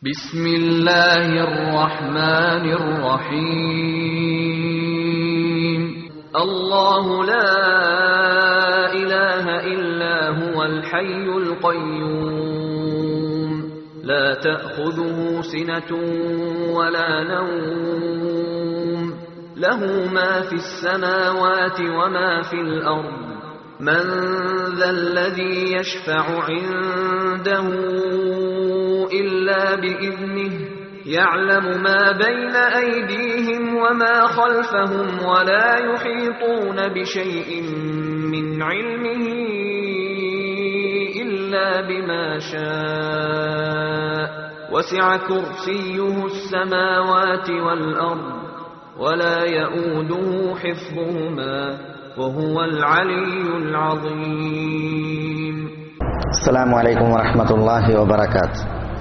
بسم الله الرحمن الرحيم الله لا إله إلا هو الحي القيوم لا تأخذه سنة ولا نوم له ما في السماوات وما في الأرض من ذا الذي يشفع عنده إلا بإذنه يعلم ما بين أيديهم وما خلفهم ولا يحيطون بشيء من علمه إلا بما شاء وسع كرسيه السماوات والأرض ولا يؤوده حفظهما وهو العلي العظيم السلام عليكم ورحمة الله وبركاته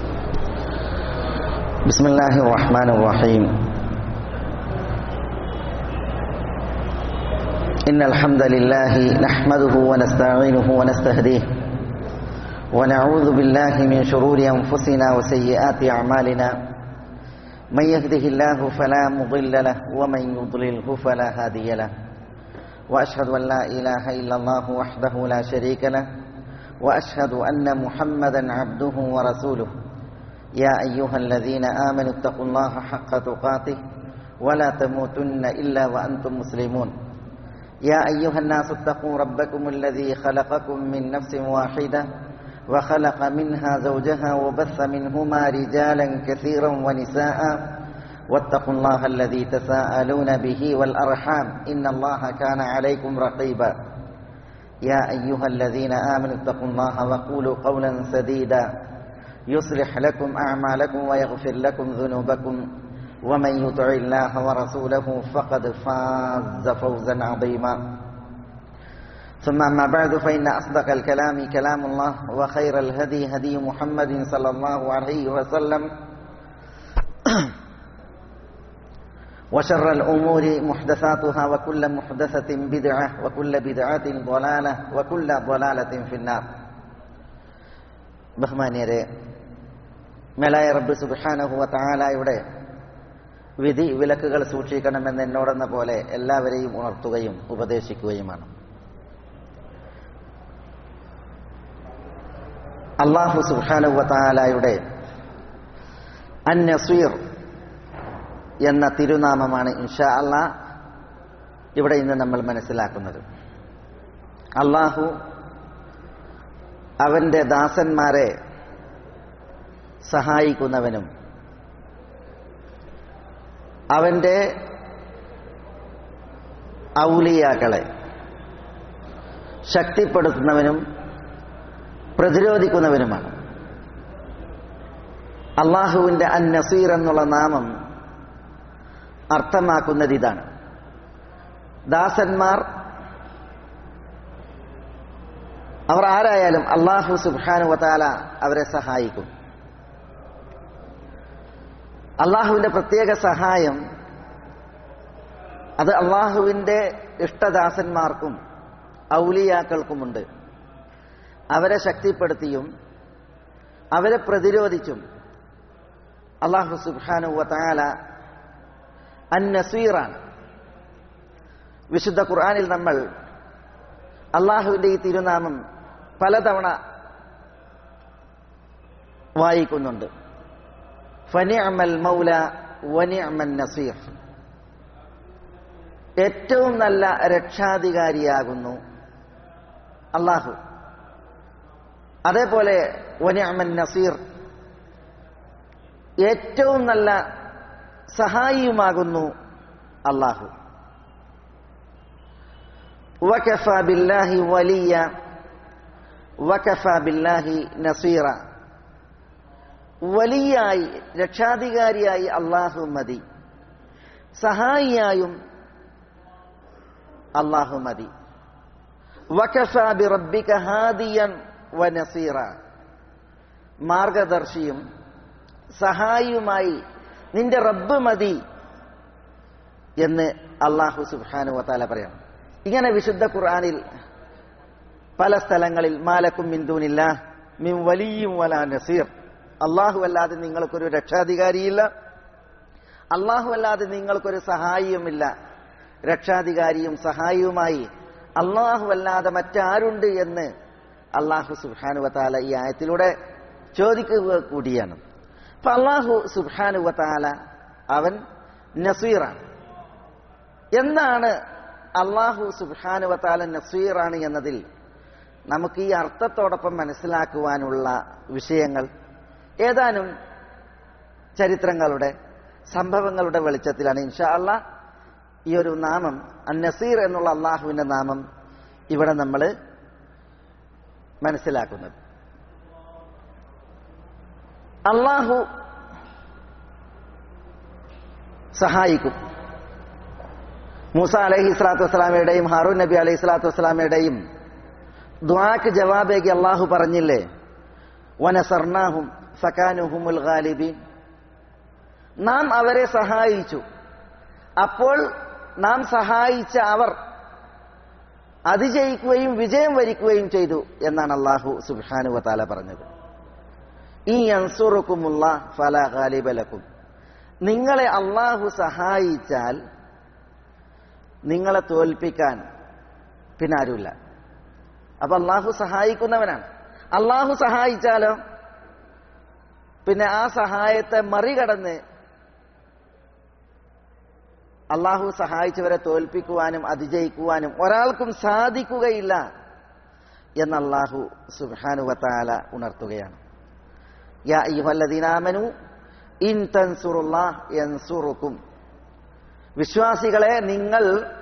بسم الله الرحمن الرحيم إن الحمد لله نحمده ونستعينه ونستهديه ونعوذ بالله من شرور أنفسنا وسيئات أعمالنا من يهده الله فلا مضل له ومن يضلله فلا هادي له وأشهد أن لا إله إلا الله وحده لا شريك له واشهد ان محمدا عبده ورسوله يا ايها الذين امنوا اتقوا الله حق تقاته ولا تموتن الا وانتم مسلمون يا ايها الناس اتقوا ربكم الذي خلقكم من نفس واحده وخلق منها زوجها وبث منهما رجالا كثيرا ونساء واتقوا الله الذي تساءلون به والارحام ان الله كان عليكم رقيبا يا أيها الذين آمنوا اتقوا الله وقولوا قولا سديدا يصلح لكم أعمالكم ويغفر لكم ذنوبكم ومن يطع الله ورسوله فقد فاز فوزا عظيما ثم أما بعد فإن أصدق الكلام كلام الله وخير الهدي هدي محمد صلى الله عليه وسلم وشر الأمور محدثاتها وكل محدثة بدعة وكل بدعة ضلالة وكل ضلالة في النار ബഹ്മാനിയരെ മേലായ റബ്ബ് സുബാനഹുവ താലായുടെ വിധി വിലക്കുകൾ സൂക്ഷിക്കണമെന്ന് എന്നോടെന്ന പോലെ എല്ലാവരെയും ഉണർത്തുകയും ഉപദേശിക്കുകയുമാണ് അള്ളാഹു സുബാനുവ താലായുടെ അൻ നസീർ എന്ന തിരുനാമമാണ് ഇൻഷാ അള്ളാ ഇവിടെ ഇന്ന് നമ്മൾ മനസ്സിലാക്കുന്നത് അള്ളാഹു അവന്റെ ദാസന്മാരെ സഹായിക്കുന്നവനും അവന്റെ ഔലിയാക്കളെ ശക്തിപ്പെടുത്തുന്നവനും പ്രതിരോധിക്കുന്നവനുമാണ് അള്ളാഹുവിന്റെ അൻ നസീർ എന്നുള്ള നാമം അർത്ഥമാക്കുന്നത് ഇതാണ് ദാസന്മാർ അവർ ആരായാലും അള്ളാഹു സുബാനു വതാല അവരെ സഹായിക്കും അള്ളാഹുവിന്റെ പ്രത്യേക സഹായം അത് അള്ളാഹുവിന്റെ ഇഷ്ടദാസന്മാർക്കും ഔലിയാക്കൾക്കുമുണ്ട് അവരെ ശക്തിപ്പെടുത്തിയും അവരെ പ്രതിരോധിച്ചും അള്ളാഹു സുബാനു വതാല അന്നസീറാണ് വിശുദ്ധ ഖുർആാനിൽ നമ്മൾ അള്ളാഹുവിന്റെ ഈ തിരുനാമം പലതവണ വായിക്കുന്നുണ്ട് ഫനിഅമൽ മൗല വനിഅമൻ നസീർ ഏറ്റവും നല്ല രക്ഷാധികാരിയാകുന്നു അള്ളാഹു അതേപോലെ വനിഅമൻ നസീർ ഏറ്റവും നല്ല സഹായിയുമാകുന്നു അള്ളാഹു വകഫ ബില്ലാഹി വലിയ വകഫ ബില്ലാഹി നസീറ വലിയായി രക്ഷാധികാരിയായി അള്ളാഹു മതി സഹായിയായും അള്ളാഹു മതി വകഫ ബി റബ്ബിക ഹാദിയൻ വ നസീറ മാർഗദർശിയും സഹായിയുമായി നിന്റെ റബ്ബ് മതി എന്ന് അള്ളാഹു സുബാനു വത്താല പറയാം ഇങ്ങനെ വിശുദ്ധ ഖുർആാനിൽ പല സ്ഥലങ്ങളിൽ മാലക്കും മിന്ദൂനില്ല മിൻ വലിയും വല നസീർ അള്ളാഹു അല്ലാതെ നിങ്ങൾക്കൊരു രക്ഷാധികാരിയില്ല അള്ളാഹു അല്ലാതെ നിങ്ങൾക്കൊരു സഹായിയുമില്ല രക്ഷാധികാരിയും സഹായിയുമായി അള്ളാഹു അല്ലാതെ മറ്റാരുണ്ട് എന്ന് അള്ളാഹു സുബാനുവത്താല ഈ ആയത്തിലൂടെ ചോദിക്കുക കൂടിയാണ് അപ്പൊ അള്ളാഹു സുബാനുവത്താല അവൻ നസീറാണ് എന്താണ് അള്ളാഹു സുബാനുവത്താല നസീറാണ് എന്നതിൽ നമുക്ക് ഈ അർത്ഥത്തോടൊപ്പം മനസ്സിലാക്കുവാനുള്ള വിഷയങ്ങൾ ഏതാനും ചരിത്രങ്ങളുടെ സംഭവങ്ങളുടെ വെളിച്ചത്തിലാണ് ഇൻഷാ അല്ല ഈ ഒരു നാമം അന്നസീർ എന്നുള്ള അള്ളാഹുവിന്റെ നാമം ഇവിടെ നമ്മൾ മനസ്സിലാക്കുന്നത് അള്ളാഹു സഹായിക്കും മൂസ അലഹി സ്വലാത്തു വസ്സലാമയുടെയും ഹാറൂൻ നബി അലൈഹി സ്വലാത്തു വസ്സലാമയുടെയും ദ്വാക്ക് ജവാബേക്ക് അള്ളാഹു പറഞ്ഞില്ലേ വനസർണാഹും ഫക്കാനുഹുമുൽ ഗാലിബീൻ നാം അവരെ സഹായിച്ചു അപ്പോൾ നാം സഹായിച്ച അവർ അതിജയിക്കുകയും വിജയം വരിക്കുകയും ചെയ്തു എന്നാണ് അള്ളാഹു സുബാനു വത്താല പറഞ്ഞത് ഈ അൻസുറുക്കുമുള്ള ഫല ഗാലിബലക്കും നിങ്ങളെ അള്ളാഹു സഹായിച്ചാൽ നിങ്ങളെ തോൽപ്പിക്കാൻ പിന്നെ ആരുമില്ല അപ്പൊ അള്ളാഹു സഹായിക്കുന്നവനാണ് അള്ളാഹു സഹായിച്ചാലോ പിന്നെ ആ സഹായത്തെ മറികടന്ന് അള്ളാഹു സഹായിച്ചവരെ തോൽപ്പിക്കുവാനും അതിജയിക്കുവാനും ഒരാൾക്കും സാധിക്കുകയില്ല എന്ന് അള്ളാഹു സുബാനുവത്താല ഉണർത്തുകയാണ് യാ ഇഹല്ലദീനാമനു ഇൻ തൻസുറുല്ലാഹ് യൻസുറുക്കും വിശ്വാസികളെ നിങ്ങൾ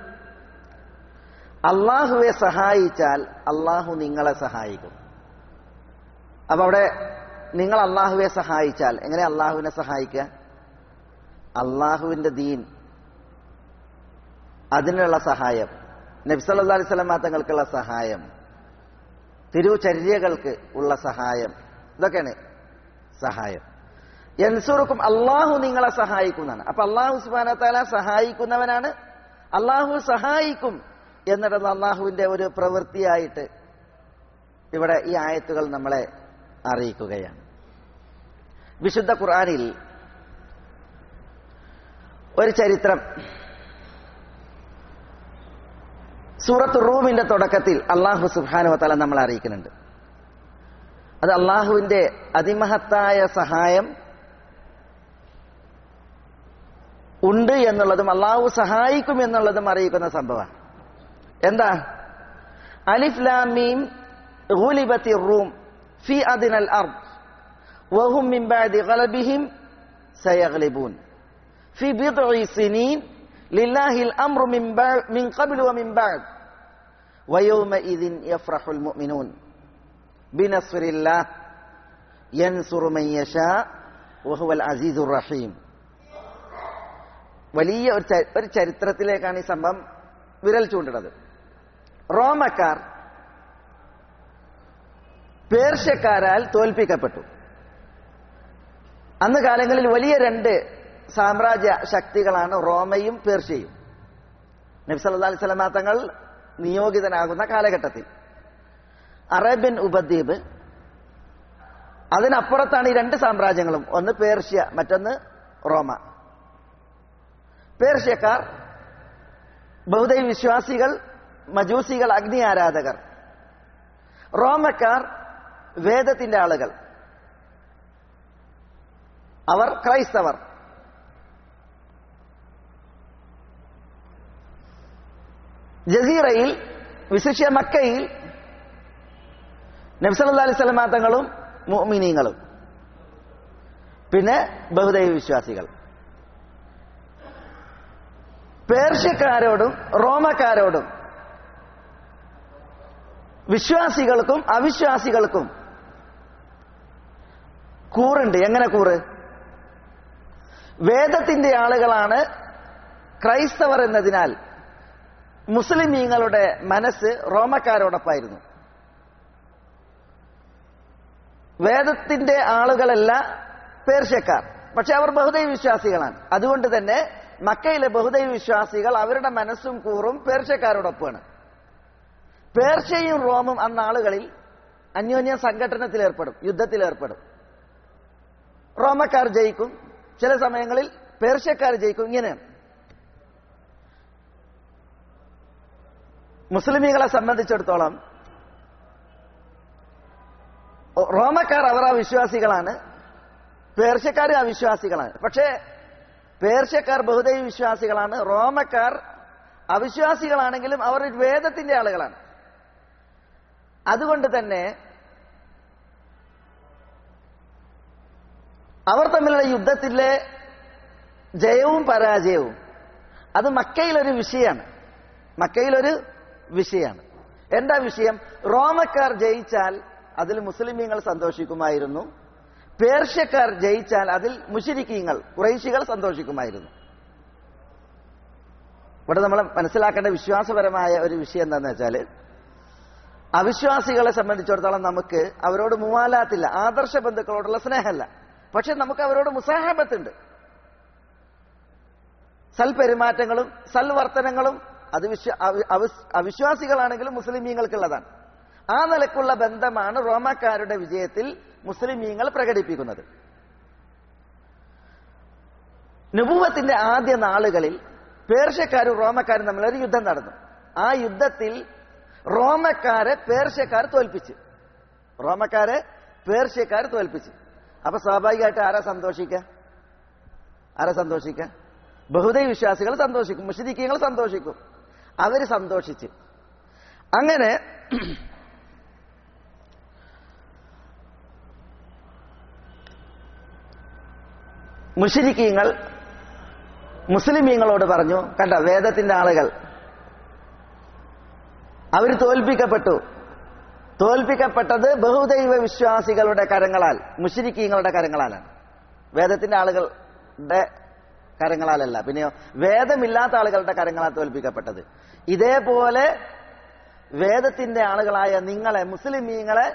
അള്ളാഹുവെ സഹായിച്ചാൽ അള്ളാഹു നിങ്ങളെ സഹായിക്കും അപ്പൊ അവിടെ നിങ്ങൾ അള്ളാഹുവെ സഹായിച്ചാൽ എങ്ങനെ അള്ളാഹുവിനെ സഹായിക്കുക അള്ളാഹുവിന്റെ ദീൻ അതിനുള്ള സഹായം നബ്സല്ലാ അലൈഹി സ്വലം തങ്ങൾക്കുള്ള സഹായം തിരുചര്യകൾക്ക് ഉള്ള സഹായം ഇതൊക്കെയാണ് സഹായം യൻസുറുക്കും അള്ളാഹു നിങ്ങളെ സഹായിക്കുന്നതാണ് അപ്പൊ അള്ളാഹു സുബാനത്താല സഹായിക്കുന്നവനാണ് അള്ളാഹു സഹായിക്കും എന്നിട്ട് അള്ളാഹുവിന്റെ ഒരു പ്രവൃത്തിയായിട്ട് ഇവിടെ ഈ ആയത്തുകൾ നമ്മളെ അറിയിക്കുകയാണ് വിശുദ്ധ ഖുർആനിൽ ഒരു ചരിത്രം സൂറത്ത് റൂമിന്റെ തുടക്കത്തിൽ അള്ളാഹു സുബാനുവത്തല നമ്മളെ അറിയിക്കുന്നുണ്ട് അത് അള്ളാഹുവിന്റെ അതിമഹത്തായ സഹായം ഉണ്ട് എന്നുള്ളതും അള്ളാഹു സഹായിക്കും എന്നുള്ളതും അറിയിക്കുന്ന സംഭവമാണ് എന്താ അലിഫ്ലാമീം غلبت الروم في أدنى الأرض وهم من بعد غلبهم سيغلبون في بضع سنين لله الأمر من, بعد من قبل ومن بعد ويومئذ يفرح المؤمنون بنصر الله ينصر من يشاء وهو العزيز الرحيم വലിയ ഒരു ഒരു ചരിത്രത്തിലേക്കാണ് ഈ സംഭവം വിരൽ ചൂണ്ടിടത് റോമക്കാർ പേർഷ്യക്കാരാൽ തോൽപ്പിക്കപ്പെട്ടു അന്ന് കാലങ്ങളിൽ വലിയ രണ്ട് സാമ്രാജ്യ ശക്തികളാണ് റോമയും പേർഷ്യയും നബ്സല്ലാ അലൈഹി സ്വലമാ തങ്ങൾ നിയോഗിതനാകുന്ന കാലഘട്ടത്തിൽ അറേബ്യൻ ഉപദ്വീപ് അതിനപ്പുറത്താണ് ഈ രണ്ട് സാമ്രാജ്യങ്ങളും ഒന്ന് പേർഷ്യ മറ്റൊന്ന് റോമ പേർഷ്യക്കാർ ബഹുദൈവ വിശ്വാസികൾ മജൂസികൾ അഗ്നി ആരാധകർ റോമക്കാർ വേദത്തിന്റെ ആളുകൾ അവർ ക്രൈസ്തവർ ജസീറയിൽ വിശിഷ്യ മക്കയിൽ നബ്സല്ലാ അലൈഹി സ്വലമാ തങ്ങളും മോമിനീങ്ങളും പിന്നെ ബഹുദൈവ വിശ്വാസികൾ പേർഷ്യക്കാരോടും റോമക്കാരോടും വിശ്വാസികൾക്കും അവിശ്വാസികൾക്കും കൂറുണ്ട് എങ്ങനെ കൂറ് വേദത്തിന്റെ ആളുകളാണ് ക്രൈസ്തവർ എന്നതിനാൽ മുസ്ലിമീങ്ങളുടെ മനസ്സ് റോമക്കാരോടൊപ്പമായിരുന്നു വേദത്തിന്റെ ആളുകളല്ല പേർഷ്യക്കാർ പക്ഷെ അവർ ബഹുദൈവ വിശ്വാസികളാണ് അതുകൊണ്ട് തന്നെ മക്കയിലെ ബഹുദൈവ വിശ്വാസികൾ അവരുടെ മനസ്സും കൂറും പേർഷ്യക്കാരോടൊപ്പമാണ് പേർഷ്യയും റോമും അന്ന് ആളുകളിൽ അന്യോന്യ സംഘടനത്തിൽ ഏർപ്പെടും യുദ്ധത്തിൽ ഏർപ്പെടും റോമക്കാർ ജയിക്കും ചില സമയങ്ങളിൽ പേർഷ്യക്കാർ ജയിക്കും ഇങ്ങനെയാണ് മുസ്ലിമീങ്ങളെ സംബന്ധിച്ചിടത്തോളം റോമക്കാർ അവർ അവിശ്വാസികളാണ് പേർഷ്യക്കാർ അവിശ്വാസികളാണ് പക്ഷേ പേർഷ്യക്കാർ ബഹുദൈവ വിശ്വാസികളാണ് റോമക്കാർ അവിശ്വാസികളാണെങ്കിലും അവർ വേദത്തിന്റെ ആളുകളാണ് അതുകൊണ്ട് തന്നെ അവർ തമ്മിലുള്ള യുദ്ധത്തിലെ ജയവും പരാജയവും അത് മക്കയിലൊരു വിഷയമാണ് മക്കയിലൊരു വിഷയമാണ് എന്താ വിഷയം റോമക്കാർ ജയിച്ചാൽ അതിൽ മുസ്ലിമീങ്ങൾ സന്തോഷിക്കുമായിരുന്നു പേർഷ്യക്കാർ ജയിച്ചാൽ അതിൽ മുഷിരിക്കീങ്ങൾ കുറേശികൾ സന്തോഷിക്കുമായിരുന്നു ഇവിടെ നമ്മൾ മനസ്സിലാക്കേണ്ട വിശ്വാസപരമായ ഒരു വിഷയം എന്താണെന്ന് വെച്ചാൽ അവിശ്വാസികളെ സംബന്ധിച്ചിടത്തോളം നമുക്ക് അവരോട് മുവാലാത്തില്ല ആദർശ ബന്ധുക്കളോടുള്ള സ്നേഹമല്ല പക്ഷെ നമുക്ക് അവരോട് മുസാഹബത്തുണ്ട് സൽപെരുമാറ്റങ്ങളും സൽവർത്തനങ്ങളും അത് വിശ്വ അവി- അവി- അവിശ്വാസികളാണെങ്കിലും മുസ്ലിമീങ്ങൾക്കുള്ളതാണ് ആ നിലക്കുള്ള ബന്ധമാണ് റോമാക്കാരുടെ വിജയത്തിൽ മുസ്ലിമീങ്ങൾ പ്രകടിപ്പിക്കുന്നത് നുപൂവത്തിന്റെ ആദ്യ നാളുകളിൽ പേർഷ്യക്കാരും റോമക്കാരും തമ്മിൽ ഒരു യുദ്ധം നടന്നു ആ യുദ്ധത്തിൽ റോമക്കാരെ പേർഷ്യക്കാർ തോൽപ്പിച്ച് റോമക്കാരെ പേർഷ്യക്കാർ തോൽപ്പിച്ച് അപ്പൊ സ്വാഭാവികമായിട്ട് ആരാ സന്തോഷിക്കുക ആരാ സന്തോഷിക്കുക ബഹുദൈവ വിശ്വാസികൾ സന്തോഷിക്കും മുഷരിക്കങ്ങൾ സന്തോഷിക്കും അവര് സന്തോഷിച്ച് അങ്ങനെ മുഷരിക്കീങ്ങൾ മുസ്ലിമീങ്ങളോട് പറഞ്ഞു കണ്ട വേദത്തിന്റെ ആളുകൾ അവർ തോൽപ്പിക്കപ്പെട്ടു തോൽപ്പിക്കപ്പെട്ടത് ബഹുദൈവ വിശ്വാസികളുടെ കരങ്ങളാൽ മുഷരിക്കീങ്ങളുടെ കരങ്ങളാലാണ് വേദത്തിന്റെ ആളുകളുടെ കരങ്ങളാലല്ല പിന്നെയോ വേദമില്ലാത്ത ആളുകളുടെ കരങ്ങളാൽ തോൽപ്പിക്കപ്പെട്ടത് ഇതേപോലെ വേദത്തിന്റെ ആളുകളായ നിങ്ങളെ മുസ്ലിമീങ്ങളെ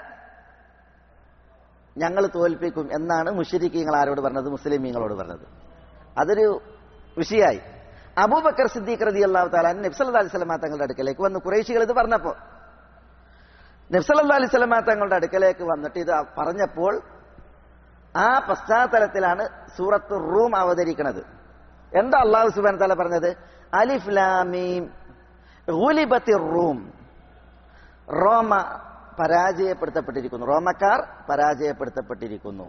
ഞങ്ങൾ തോൽപ്പിക്കും എന്നാണ് മുഷരിക്കീങ്ങൾ ആരോട് പറഞ്ഞത് മുസ്ലിമീങ്ങളോട് പറഞ്ഞത് അതൊരു വിഷയമായി അബൂബക്കർ സിദ്ദീഖ് റതി അള്ളാഹു താലാൻ നബ്സല്ലാ അലൈഹി സ്വലമാ തങ്ങളുടെ അടുക്കലേക്ക് വന്ന് കുറേശികൾ ഇത് പറഞ്ഞപ്പോ നബ്സല്ലാ അലൈഹി സ്വലമാ തങ്ങളുടെ അടുക്കലേക്ക് വന്നിട്ട് ഇത് പറഞ്ഞപ്പോൾ ആ പശ്ചാത്തലത്തിലാണ് സൂറത്ത് റൂം അവതരിക്കുന്നത് എന്താ അള്ളാഹു സുബാൻ തല പറഞ്ഞത് അലിഫ് ലാമീം ഗുലിബത്തി റൂം റോമ പരാജയപ്പെടുത്തപ്പെട്ടിരിക്കുന്നു റോമക്കാർ പരാജയപ്പെടുത്തപ്പെട്ടിരിക്കുന്നു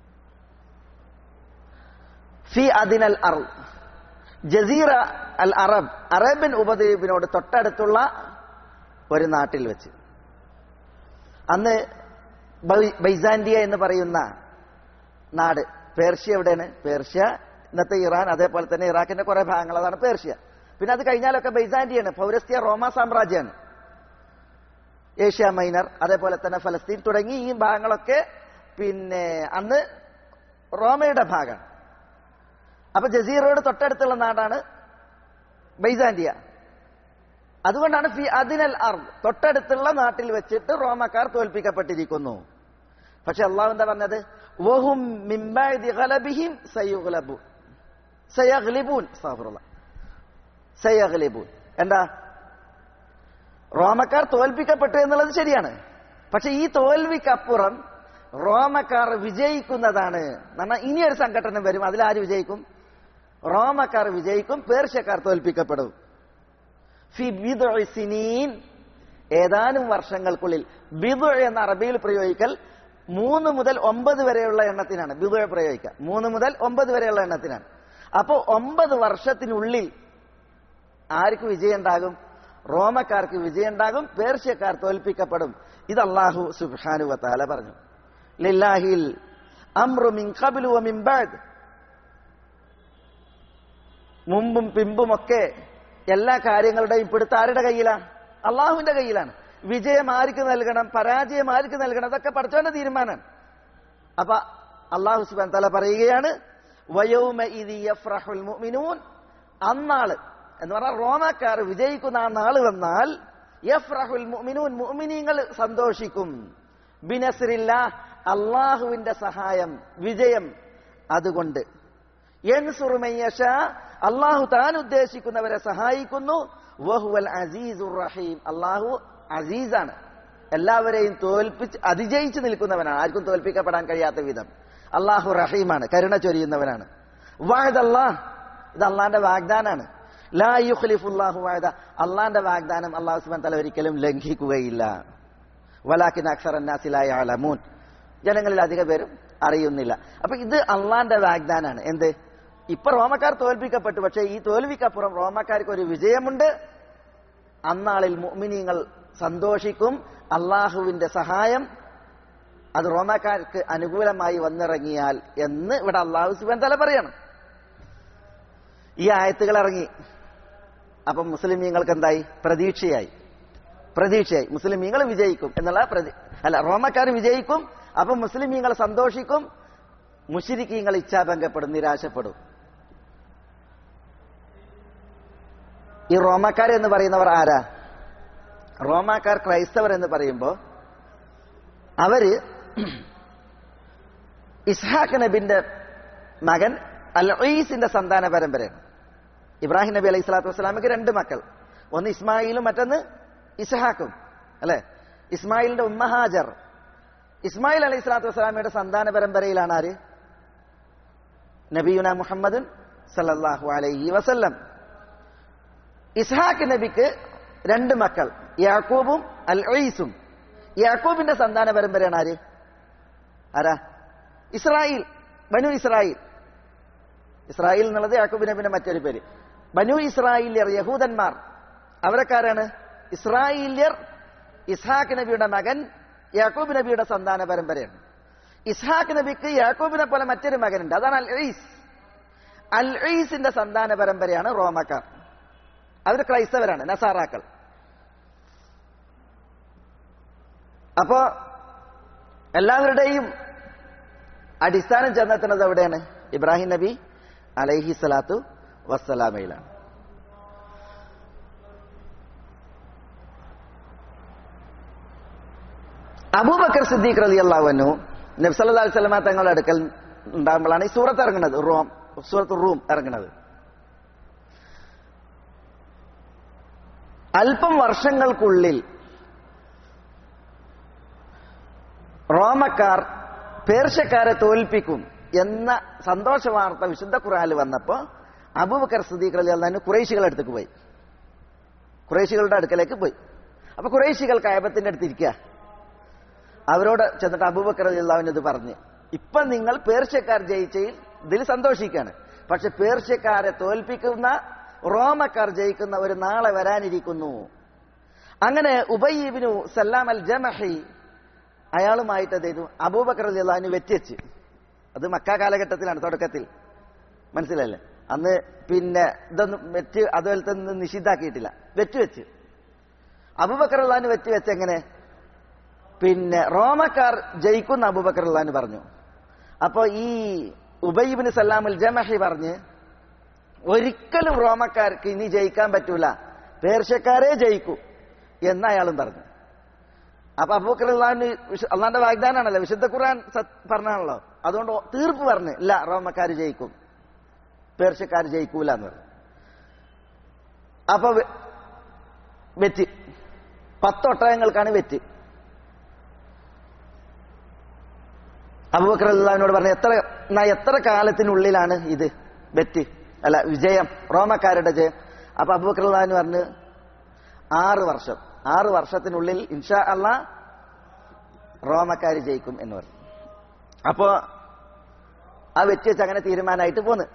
ഫി അദിനൽ അർ ജസീറ അൽ അറബ് അറേബ്യൻ ഉപദ്വീപിനോട് തൊട്ടടുത്തുള്ള ഒരു നാട്ടിൽ വെച്ച് അന്ന് ബൈ- ബൈസാൻഡിയ എന്ന് പറയുന്ന നാട് പേർഷ്യ എവിടെയാണ് പേർഷ്യ ഇന്നത്തെ ഇറാൻ അതേപോലെ തന്നെ ഇറാഖിന്റെ കുറെ ഭാഗങ്ങൾ അതാണ് പേർഷ്യ പിന്നെ അത് കഴിഞ്ഞാലൊക്കെ ബൈസാൻഡിയാണ് പൗരസ്ത്യ റോമ സാമ്രാജ്യമാണ് ഏഷ്യ മൈനർ അതേപോലെ തന്നെ ഫലസ്തീൻ തുടങ്ങി ഈ ഭാഗങ്ങളൊക്കെ പിന്നെ അന്ന് റോമയുടെ ഭാഗമാണ് അപ്പൊ ജസീറയോട് തൊട്ടടുത്തുള്ള നാടാണ് ബൈസാൻഡിയ അതുകൊണ്ടാണ് ഫി അദിനൽ അർ തൊട്ടടുത്തുള്ള നാട്ടിൽ വെച്ചിട്ട് റോമക്കാർ തോൽപ്പിക്കപ്പെട്ടിരിക്കുന്നു പക്ഷെ അള്ളാഹു എന്താ പറഞ്ഞത് വഹും മിംബഅദി ഗലബിഹിം സയുഗ്ലബു സയഗ്ലിബൂൻ അസ്തഗ്ഫിറുല്ലാ സയഗ്ലിബൂൻ എന്താ റോമക്കാർ തോൽപ്പിക്കപ്പെട്ടു എന്നുള്ളത് ശരിയാണ് പക്ഷെ ഈ തോൽവിക്കപ്പുറം റോമക്കാർ വിജയിക്കുന്നതാണ് എന്നാൽ ഇനി ഒരു സംഘടന വരും അതിലാര് വിജയിക്കും റോമക്കാർ വിജയിക്കും പേർഷ്യക്കാർ തോൽപ്പിക്കപ്പെടും ഫി ബിദ്ഉ സിനീൻ ഏതാനും വർഷങ്ങൾക്കുള്ളിൽ ബിദു എന്ന അറബിയിൽ പ്രയോഗിക്കൽ മൂന്ന് മുതൽ ഒമ്പത് വരെയുള്ള എണ്ണത്തിനാണ് ബിദു പ്രയോഗിക്കുക മൂന്ന് മുതൽ ഒമ്പത് വരെയുള്ള എണ്ണത്തിനാണ് അപ്പോൾ ഒമ്പത് വർഷത്തിനുള്ളിൽ ആർക്ക് വിജയം ഉണ്ടാകും റോമക്കാർക്ക് വിജയം ഉണ്ടാകും പേർഷ്യക്കാർ തോൽപ്പിക്കപ്പെടും ഇത് അള്ളാഹു സുബ്ഹാനു വതാല പറഞ്ഞു ലില്ലാഹിൽ അംറു മിൻ ഖബ്ലു വ മിൻ ബഅദ് മുമ്പും പിമ്പുമൊക്കെ എല്ലാ കാര്യങ്ങളുടെയും പിടുത്ത ആരുടെ കയ്യിലാണ് അള്ളാഹുവിന്റെ കയ്യിലാണ് വിജയം ആർക്ക് നൽകണം പരാജയം ആർക്ക് നൽകണം അതൊക്കെ പഠിച്ചവന്റെ തീരുമാനമാണ് അപ്പൊ അള്ളാഹു സുബാൻ തല പറയുകയാണ് വയോമ ഇദി യഫ്റഹുൽ മുഅ്മിനൂൻ അന്നാള് എന്ന് പറഞ്ഞാൽ റോമാക്കാർ വിജയിക്കുന്ന ആ നാള് വന്നാൽ യഫ്റഹുൽ മുഅ്മിനൂൻ മുഅ്മിനീങ്ങൾ സന്തോഷിക്കും ബിനസ്രില്ല അള്ളാഹുവിന്റെ സഹായം വിജയം അതുകൊണ്ട് യൻസുറു മൻ യശാ അള്ളാഹു താൻ ഉദ്ദേശിക്കുന്നവരെ സഹായിക്കുന്നു വഹുവൽ അസീസുർ റഹീം അള്ളാഹു അസീസാണ് എല്ലാവരെയും തോൽപ്പിച്ച് അതിജയിച്ച് നിൽക്കുന്നവനാണ് ആർക്കും തോൽപ്പിക്കപ്പെടാൻ കഴിയാത്ത വിധം അള്ളാഹു റഹീമാണ് കരുണ ചൊരിയുന്നവനാണ് വാഴതല്ലാ ഇത് അള്ളാന്റെ വാഗ്ദാനാണ് ലാ യുഖ്ലിഫുല്ലാഹു വാഴത അള്ളാന്റെ വാഗ്ദാനം അള്ളാഹു സുബാൻ തല ഒരിക്കലും ലംഘിക്കുകയില്ല വലാക്കിൻ അക്സറന്നാസിലായ അലമൂൻ ജനങ്ങളിൽ അധിക പേരും അറിയുന്നില്ല അപ്പൊ ഇത് അള്ളാന്റെ വാഗ്ദാനാണ് എന്ത് ഇപ്പൊ റോമക്കാർ തോൽപ്പിക്കപ്പെട്ടു പക്ഷേ ഈ തോൽവിക്കപ്പുറം റോമക്കാർക്ക് ഒരു വിജയമുണ്ട് അന്നാളിൽ മുഅ്മിനീങ്ങൾ സന്തോഷിക്കും അള്ളാഹുവിന്റെ സഹായം അത് റോമക്കാർക്ക് അനുകൂലമായി വന്നിറങ്ങിയാൽ എന്ന് ഇവിടെ അള്ളാഹു സുബാൻ തല പറയണം ഈ ആയത്തുകൾ ഇറങ്ങി അപ്പം മുസ്ലിമീങ്ങൾക്ക് എന്തായി പ്രതീക്ഷയായി പ്രതീക്ഷയായി മുസ്ലിമീങ്ങൾ വിജയിക്കും എന്നുള്ള പ്രതി അല്ല റോമക്കാർ വിജയിക്കും അപ്പം മുസ്ലിമീങ്ങൾ സന്തോഷിക്കും മുഷിരിക്കീങ്ങൾ ഇച്ഛാഭംഗപ്പെടും നിരാശപ്പെടും ഈ റോമാക്കാർ എന്ന് പറയുന്നവർ ആരാ റോമാക്കാർ ക്രൈസ്തവർ എന്ന് പറയുമ്പോൾ അവര് ഇസ്ഹാഖ് നബിന്റെ മകൻ അൽ ഈസിന്റെ സന്താന പരമ്പരയാണ് ഇബ്രാഹിം നബി അലൈഹി സ്വലാത്തു വസ്സലാമക്ക് രണ്ട് മക്കൾ ഒന്ന് ഇസ്മായിലും മറ്റൊന്ന് ഇസ്ഹാഖും അല്ലെ ഇസ്മായിലിന്റെ ഉമ്മ ഹാജർ ഇസ്മായിൽ അലൈഹി സ്വലാത്തു വസ്സലാമയുടെ സന്താന പരമ്പരയിലാണ് ആര് നബിയുന മുഹമ്മദുൻ സല്ലല്ലാഹു അലൈഹി വസല്ലം ഇസ്ഹാഖ് നബിക്ക് രണ്ട് മക്കൾ യാക്കൂബും അൽ ഈസും യാക്കൂബിന്റെ സന്താന പരമ്പരയാണ് ആര് ആരാ ഇസ്രായേൽ ബനു ഇസ്രായേൽ ഇസ്രായേൽ എന്നുള്ളത് യാക്കൂബ് നബിന്റെ മറ്റൊരു പേര് ബനു ഇസ്രായേലിയർ യഹൂദന്മാർ അവരക്കാരാണ് ഇസ്രായേലിയർ ഇസ്ഹാഖ് നബിയുടെ മകൻ യാക്കൂബ് നബിയുടെ സന്താന പരമ്പരയാണ് ഇസ്ഹാഖ് നബിക്ക് യാക്കൂബിനെ പോലെ മറ്റൊരു മകനുണ്ട് അതാണ് അൽ ഈസ് അൽ ഈസിന്റെ സന്താന പരമ്പരയാണ് റോമക്കാർ അവർ ക്രൈസ്തവരാണ് നസാറാക്കൾ അപ്പോ എല്ലാവരുടെയും അടിസ്ഥാനം ചെന്നെത്തുന്നത് എവിടെയാണ് ഇബ്രാഹിം നബി അലൈഹി സ്വലാത്തു വസ്സലാമയിലാണ് അബൂബക്കർ സിദ്ദീഖ് റലി അള്ളാഹുനു നബ്സല്ലാ സ്വലമ തങ്ങളുടെ അടുക്കൽ ഉണ്ടാകുമ്പോഴാണ് ഈ സൂറത്ത് ഇറങ്ങുന്നത് റോം സൂറത്ത് റൂം ഇറങ്ങുന്നത് അല്പം വർഷങ്ങൾക്കുള്ളിൽ റോമക്കാർ പേർഷ്യക്കാരെ തോൽപ്പിക്കും എന്ന സന്തോഷ വാർത്ത വിശുദ്ധ ഖുറാനിൽ വന്നപ്പോ അബൂബക്കർ സിദ്ദീഖ് അലി അള്ളഹാന് കുറേശികളുടെ അടുത്തേക്ക് പോയി കുറേശികളുടെ അടുക്കലേക്ക് പോയി അപ്പൊ കുറേശികൾ കയബത്തിന്റെ അടുത്തിരിക്കുക അവരോട് ചെന്നിട്ട് അബൂബക്കർ അലി അള്ളാഹുവിന് ഇത് പറഞ്ഞ് ഇപ്പൊ നിങ്ങൾ പേർഷ്യക്കാർ ജയിച്ചതിൽ ഇതിൽ സന്തോഷിക്കാണ് പക്ഷെ പേർഷ്യക്കാരെ തോൽപ്പിക്കുന്ന റോമക്കാർ ജയിക്കുന്ന ഒരു നാളെ വരാനിരിക്കുന്നു അങ്ങനെ ഉബയ്യബിനു സല്ലാം അൽ ജമഹി അയാളുമായിട്ട് എന്ത് ചെയ്തു അബൂബക്കർ അലി അള്ളഹാന് വെറ്റിച്ച് അത് മക്ക കാലഘട്ടത്തിലാണ് തുടക്കത്തിൽ മനസ്സിലല്ലേ അന്ന് പിന്നെ ഇതൊന്നും വെറ്റ് അതുപോലെ തന്നെ നിഷിദ്ധാക്കിയിട്ടില്ല വെറ്റ് വെച്ച് അബൂബക്കർ അള്ളഹാന് വെറ്റ് വെച്ച് എങ്ങനെ പിന്നെ റോമക്കാർ ജയിക്കുന്ന അബൂബക്കർ അള്ളഹാന് പറഞ്ഞു അപ്പോ ഈ ഉബൈബിന് സല്ലാമുൽ ജമഹി പറഞ്ഞ് ഒരിക്കലും റോമക്കാർക്ക് ഇനി ജയിക്കാൻ പറ്റൂല പേർഷ്യക്കാരെ ജയിക്കൂ എന്ന് അയാളും പറഞ്ഞു അപ്പൊ അബൂക്കർ അള്ളാഹിന് അള്ളാന്റെ വാഗ്ദാനാണല്ലോ വിശുദ്ധ ഖുർആൻ പറഞ്ഞാണല്ലോ അതുകൊണ്ട് തീർപ്പ് പറഞ്ഞ് ഇല്ല റോമക്കാർ ജയിക്കും പേർഷ്യക്കാർ ജയിക്കൂല എന്ന് പറഞ്ഞു അപ്പൊ വെറ്റ് പത്തൊട്ടകങ്ങൾക്കാണ് വെറ്റ് അബൂബക്കർ അള്ളഹാനോട് പറഞ്ഞ എത്ര എന്നാ എത്ര കാലത്തിനുള്ളിലാണ് ഇത് വെറ്റ് അല്ല വിജയം റോമക്കാരുടെ ജയം അപ്പൊ അബൂബക്കർ അള്ളഹാന് പറഞ്ഞ് ആറ് വർഷം ആറ് വർഷത്തിനുള്ളിൽ ഇൻഷാ അല്ല റോമക്കാർ ജയിക്കും എന്ന് പറഞ്ഞു അപ്പോ ആ വെച്ച് വെച്ച് അങ്ങനെ തീരുമാനമായിട്ട് പോന്ന്